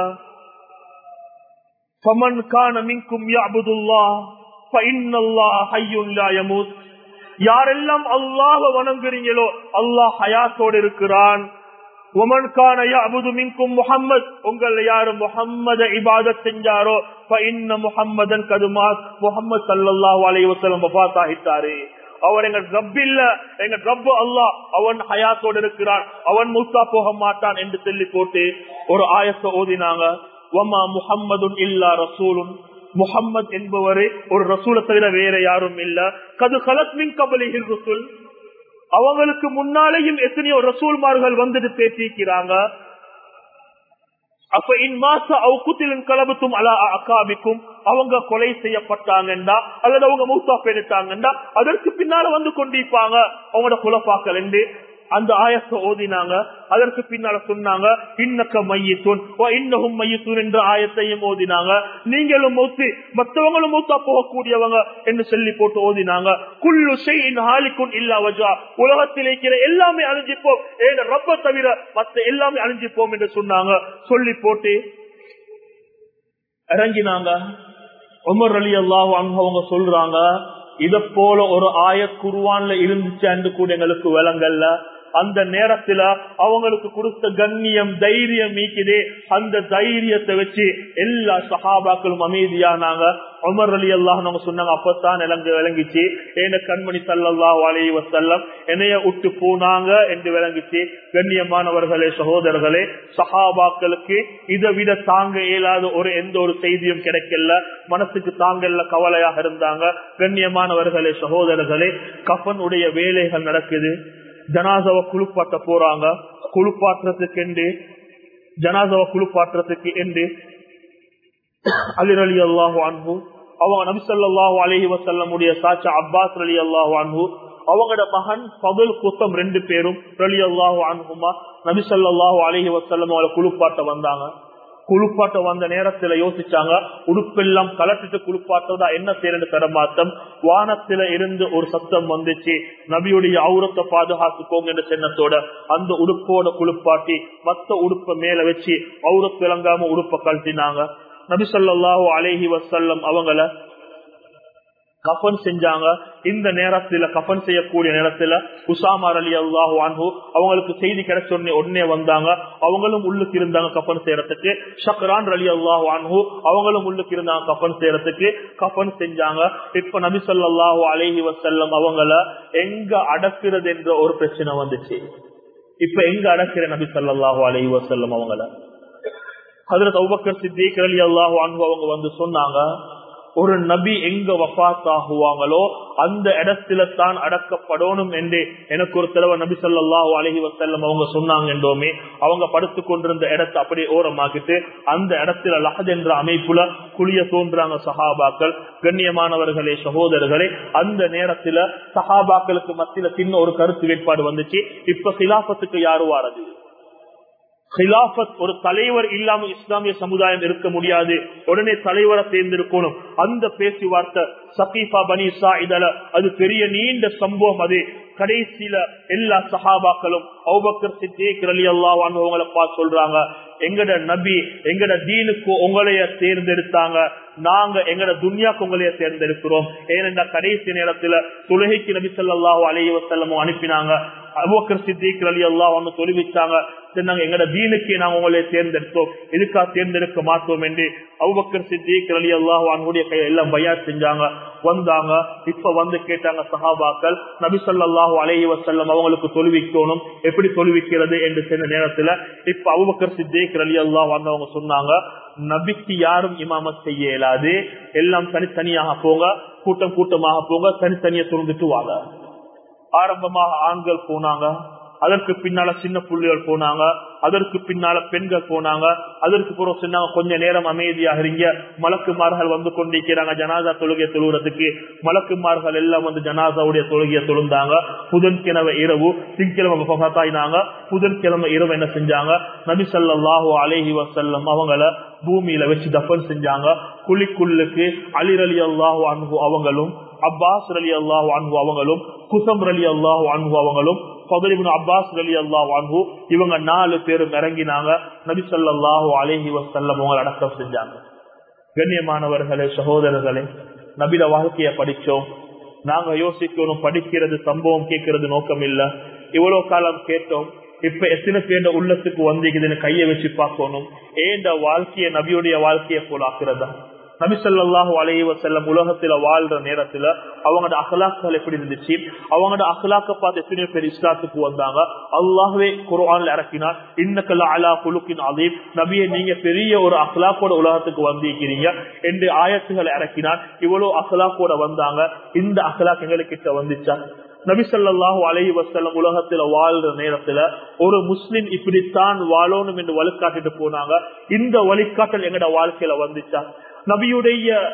ஃபமன் கான மின்கும் யாபுதுல்லா ஃபஇன்னல்லாஹ ஹய்யுன் லா யமூத் யாரெல்லாம் அல்லாஹ் வணங்குறீங்களோ அல்லாஹ் ஹயாத்தோடு இருக்கிறான் ஒமன் கான யாபுது மின்கும் முஹம்மத் உங்கள் யாரு முஹம்மத இபாதத் செஞ்சாரோ இன்ன முஹம்மதன் கதுமாத் முஹம்மது சல்லல்லாஹு அலைஹி வஸல்லம் வஃபாத் ஆகிட்டாரு அவர் எங்க ரப் இல்ல எங்க ரப் அல்லாஹ் அவன் ஹயாத்தோடு இருக்கிறான் அவன் மூத்தா போக மாட்டான் என்று சொல்லி போட்டு ஒரு ஆயத்தை ஓதினாங்க வமா முஹம்மதுன் இல்லா ரசூலுன் முஹம்மத் என்பவரே ஒரு ரசூலை தவிர வேற யாரும் இல்ல கது கலத் மின் கபலிஹில் ரசூல் அவங்களுக்கு முன்னாலேயும் எத்தனையோ ரசூல்மார்கள் வந்துட்டு பேசிக்கிறாங்க அப்ப இன்மாச அவுக்குத்திலும் கலபத்தும் அலா அக்காபிக்கும் அவங்க கொலை செய்யப்பட்டாங்கண்டா அல்லது அவங்க மூத்தா பெருட்டாங்கண்டா அதற்கு பின்னால வந்து கொண்டிருப்பாங்க அவங்களோட குலப்பாக்கள் என்று அந்த ஆயத்தை ஓதினாங்க அதற்கு பின்னால சொன்னாங்க இன்னக்க மையத்தூன் இன்னகும் மையத்தூன் என்ற ஆயத்தையும் ஓதினாங்க நீங்களும் மௌத்து மற்றவங்களும் மௌத்தா போகக்கூடியவங்க என்று சொல்லி போட்டு ஓதினாங்க குல்லு செய்யின் ஹாலிக்குன் இல்லா வஜா உலகத்தில் இருக்கிற எல்லாமே அழிஞ்சிப்போம் ஏன் ரப்ப தவிர மத்த எல்லாமே அழிஞ்சிப்போம் என்று சொன்னாங்க சொல்லி போட்டு இறங்கினாங்க உமர் அலி அல்லாஹ் அவங்க சொல்றாங்க இத போல ஒரு ஆய குருவான்ல இருந்துச்சு கூட எங்களுக்கு விலங்கல்ல அந்த நேரத்துல அவங்களுக்கு கொடுத்த கண்ணியம் தைரியம் மீக்குதே அந்த தைரியத்தை வச்சு எல்லா சஹாபாக்களும் அமைதியானாங்க உமர் அலி அல்லாஹ் அவங்க சொன்னாங்க அப்பத்தான் இலங்கு விளங்கிச்சு ஏன கண்மணி சல்லல்லா அலி வசல்லம் என்னைய விட்டு போனாங்க என்று விளங்கிச்சு கண்ணியமானவர்களே சகோதரர்களே சஹாபாக்களுக்கு இதை விட தாங்க இயலாத ஒரு எந்த ஒரு செய்தியும் கிடைக்கல மனசுக்கு தாங்கல்ல கவலையாக இருந்தாங்க கண்ணியமானவர்களே சகோதரர்களே கஃபனுடைய வேலைகள் நடக்குது ஜனாசவ குளிப்பாட்ட போறாங்க குளிப்பாற்றத்துக்கு என்று ஜனாசவ குளிப்பாற்றத்துக்கு என்று அலிர் அலி அல்லாஹு அன்பு அவங்க நபிசல்லாஹு அலஹி வசல்லமுடைய சாச்சா அப்பாஸ் அலி அல்லாஹு அன்பு அவங்களோட மகன் பகுல் குத்தம் ரெண்டு பேரும் அலி அல்லாஹு அன்புமா நபிசல்லாஹு அலஹி வசல்லம் அவளை குளிப்பாட்ட வந்தாங்க குளிப்பாட்ட வந்த நேரத்துல யோசிச்சாங்க உடுப்பெல்லாம் கலட்டிட்டு குளிப்பாட்டதா என்ன செய்யறது தரமாத்தம் வானத்தில இருந்து ஒரு சத்தம் வந்துச்சு நபியுடைய அவுரத்தை பாதுகாத்துக்கோங்க என்ற சின்னத்தோட அந்த உடுப்போட குளிப்பாட்டி மத்த உடுப்ப மேல வச்சு அவுரத்து விளங்காம உடுப்ப கழட்டினாங்க நபி சொல்லாஹு அலேஹி வசல்லம் அவங்கள கஃபன் செஞ்சாங்க இந்த நேரத்துல கஃபன் செய்யக்கூடிய நேரத்துல உசாமார் அலி அல்லாஹு அன்பு அவங்களுக்கு செய்தி கிடைச்ச உடனே உடனே வந்தாங்க அவங்களும் உள்ளுக்கு இருந்தாங்க கஃபன் செய்யறதுக்கு ஷக்ரான் அலி அல்லாஹு அன்பு அவங்களும் உள்ளுக்கு இருந்தாங்க கஃபன் செய்யறதுக்கு கஃபன் செஞ்சாங்க இப்ப நபி சொல்லாஹு அலேஹி வசல்லம் அவங்கள எங்க அடக்குறது என்ற ஒரு பிரச்சனை வந்துச்சு இப்ப எங்க அடக்கிற நபி சொல்லாஹு அலேஹி வசல்லம் அவங்கள அதுல தௌபக்கர் சித்திக் அலி அல்லாஹு அன்பு அவங்க வந்து சொன்னாங்க ஒரு நபி எங்க வஃத்தாகுவாங்களோ அந்த இடத்துல தான் அடக்கப்படணும் என்று எனக்கு ஒரு தடவை நபி சொல்லாஹு அலஹி வசல்லம் அவங்க சொன்னாங்க என்றோமே அவங்க படுத்து கொண்டிருந்த இடத்தை அப்படியே ஓரமாக்கிட்டு அந்த இடத்துல லஹத் என்ற அமைப்புல குளிய தோன்றாங்க சஹாபாக்கள் கண்ணியமானவர்களே சகோதரர்களே அந்த நேரத்துல சஹாபாக்களுக்கு மத்தியில சின்ன ஒரு கருத்து வேட்பாடு வந்துச்சு இப்ப சிலாபத்துக்கு யாரு வாரது ஹிலாபத் ஒரு தலைவர் இல்லாம இஸ்லாமிய சமுதாயம் இருக்க முடியாது உடனே தலைவரை தேர்ந்தெடுக்கணும் அந்த பேச்சுவார்த்தை சகீஃபா பனி சாயிதல அது பெரிய நீண்ட சம்பவம் அது கடைசியில எல்லா சஹாபாக்களும் அவுபக்கர் சித்தேக் அலி அல்லாவான்னு பார்த்து சொல்றாங்க எங்கட நபி எங்கட தீனுக்கு உங்களைய தேர்ந்தெடுத்தாங்க நாங்க எங்கட துன்யாக்கு உங்களைய தேர்ந்தெடுக்கிறோம் ஏனென்றா கடைசி நேரத்துல துலகைக்கு நபி சொல்லாஹு அலைய வசல்லமும் அனுப்பினாங்க அபுபக்கர் சித்திக் அலி அல்லாஹ் ஒன்னு தொழுவிச்சாங்க சொன்னாங்க எங்கட தீனுக்கு நாங்க உங்களை தேர்ந்தெடுத்தோம் எதுக்கா தேர்ந்தெடுக்க மாட்டோம் என்று அபுபக்கர் சித்திக் அலி அல்லாஹ் அவனுடைய கை எல்லாம் பையா செஞ்சாங்க வந்தாங்க இப்ப வந்து கேட்டாங்க சஹாபாக்கள் நபி சொல்லாஹு அலைஹி வசல்லம் அவங்களுக்கு தொழுவிக்கணும் எப்படி தொழுவிக்கிறது என்று சென்ற நேரத்துல இப்ப அபுபக்கர் சித்திக் அலி அல்லாஹ் வந்தவங்க சொன்னாங்க நபிக்கு யாரும் இமாமத் செய்ய இயலாது எல்லாம் தனித்தனியாக போங்க கூட்டம் கூட்டமாக போங்க தனித்தனியா துறந்துட்டு வாங்க ஆரம்பமாக ஆண்கள் போனாங்க அதற்கு பின்னால சின்ன புள்ளிகள் போனாங்க அதற்கு பின்னால பெண்கள் போனாங்க அதற்கு பிறகு சொன்னாங்க கொஞ்ச நேரம் அமைதியாக இருங்க மலக்குமார்கள் வந்து கொண்டிருக்கிறாங்க ஜனாதா தொழுகையை தொழுகிறதுக்கு மலக்குமார்கள் எல்லாம் வந்து ஜனாதாவுடைய தொழுகையை தொழுந்தாங்க புதன்கிழமை இரவு திங்கிழமை பார்த்தாயினாங்க புதன்கிழமை இரவு என்ன செஞ்சாங்க நபி சல்லாஹூ அலேஹி வசல்லம் அவங்கள பூமியில வச்சு தப்பன் செஞ்சாங்க குழிக்குள்ளுக்கு அலிர் அலி அல்லாஹூ அன்பு அவங்களும் அப்பாஸ் அலி அல்லாஹூ அன்பு அவங்களும் குசம் அலி அல்லாஹூ அன்பு அவங்களும் அப்பாஸ் அலி அல்லா வான்ஹூ இவங்க நாலு பேரும் இறங்கினாங்க நபி சொல்லாஹூ அலேஹி வசல்லம் அவங்க அடக்கம் செஞ்சாங்க கண்ணியமானவர்களே சகோதரர்களே நபிட வாழ்க்கைய படிச்சோம் நாங்க யோசிக்கணும் படிக்கிறது சம்பவம் கேட்கறது நோக்கம் இல்ல இவ்வளவு காலம் கேட்டோம் இப்ப எத்தனை பேர் உள்ளத்துக்கு வந்திக்குதுன்னு கைய வச்சு பார்க்கணும் ஏண்ட வாழ்க்கைய நபியுடைய வாழ்க்கைய போல ஆக்குறதா நபி சொல்லாஹு அலைய வசல்லம் உலகத்துல வாழ்ற நேரத்துல அவங்களோட அகலாக்கள் எப்படி இருந்துச்சு அவங்களோட அகலாக்க பார்த்து எத்தனையோ பேர் இஸ்லாத்துக்கு வந்தாங்க அல்லாஹவே குரான்ல இறக்கினார் இன்னக்கல்ல அலா குலுக்கின் அதீப் நபியை நீங்க பெரிய ஒரு அகலாக்கோட உலகத்துக்கு வந்திருக்கிறீங்க என்று ஆயத்துகளை இறக்கினார் இவ்வளவு அகலாக்கோட வந்தாங்க இந்த அகலாக் எங்களுக்கு வந்துச்சா நபிசல்லாஹு அலைஹி வசல்லம் உலகத்துல வாழ்ற நேரத்துல ஒரு முஸ்லிம் இப்படித்தான் வாழணும் என்று வழிகாட்டிட்டு போனாங்க இந்த வழிகாட்டல் எங்கட வாழ்க்கையில வந்துச்சா நபியுடைய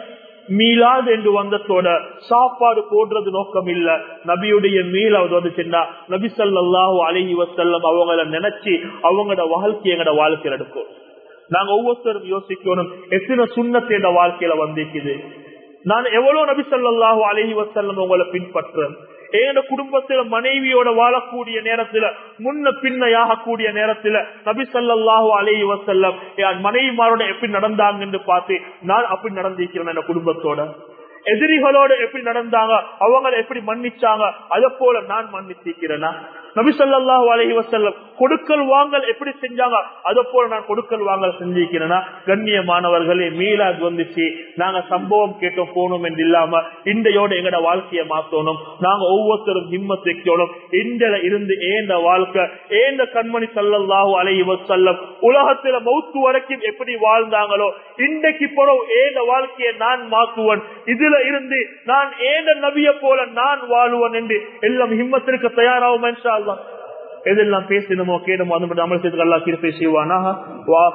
மீளாது என்று வந்ததோட சாப்பாடு போடுறது நோக்கம் இல்ல நபியுடைய மீளாவது வந்துச்சுன்னா நபி சல்லாஹூ அலஹி வசல்லம் அவங்கள நினைச்சு அவங்களோட வாழ்க்கை எங்கட வாழ்க்கையில எடுக்கும் நாங்க ஒவ்வொருத்தரும் யோசிக்கணும் எத்தனை சுண்ணத்தை என்ற வாழ்க்கையில வந்திருக்குது நான் எவ்வளவு நபி சல்லாஹூ அலஹி வசல்லம் உங்களை பின்பற்றேன் எங்க குடும்பத்துல மனைவியோட வாழக்கூடிய நேரத்துல முன்ன பின்னையாக கூடிய நேரத்துல நபி சல்லாஹூ அலஹி வசல்லம் என் மனைவிமாரோட எப்படி நடந்தாங்க என்று பார்த்து நான் அப்படி நடந்திருக்கிறேன் என் குடும்பத்தோட எதிரிகளோட எப்படி நடந்தாங்க அவங்களை எப்படி மன்னிச்சாங்க அத போல நான் மன்னிச்சிருக்கிறேனா நபி சொல்லாஹு அலஹி வசல்லம் கொடுக்கல் வாங்கல் எப்படி செஞ்சாங்க அத போல நான் கொடுக்கல் வாங்கல் செஞ்சிருக்கிறேனா கண்ணியமானவர்களே மீளாது வந்துச்சு நாங்க சம்பவம் கேட்டோம் போனோம் என்று இல்லாம இந்தையோட எங்கட வாழ்க்கையை மாத்தணும் நாங்க ஒவ்வொருத்தரும் ஹிம்மத் வைக்கணும் இந்தில இருந்து ஏந்த வாழ்க்கை ஏந்த கண்மணி சல்லல்லாஹு அலஹி வசல்லம் உலகத்துல மௌத்து வரைக்கும் எப்படி வாழ்ந்தாங்களோ இன்றைக்கு பிறகு ஏந்த வாழ்க்கையை நான் மாத்துவன் இதுல இருந்து நான் ஏந்த நபிய போல நான் வாழுவன் என்று எல்லாம் ஹிம்மத்திற்கு தயாராகும் என்றால் எதெல்லாம் பேசணுமோ கேடமோ அது அமல் செய்து அல்லா கிருப்பை செய்வானா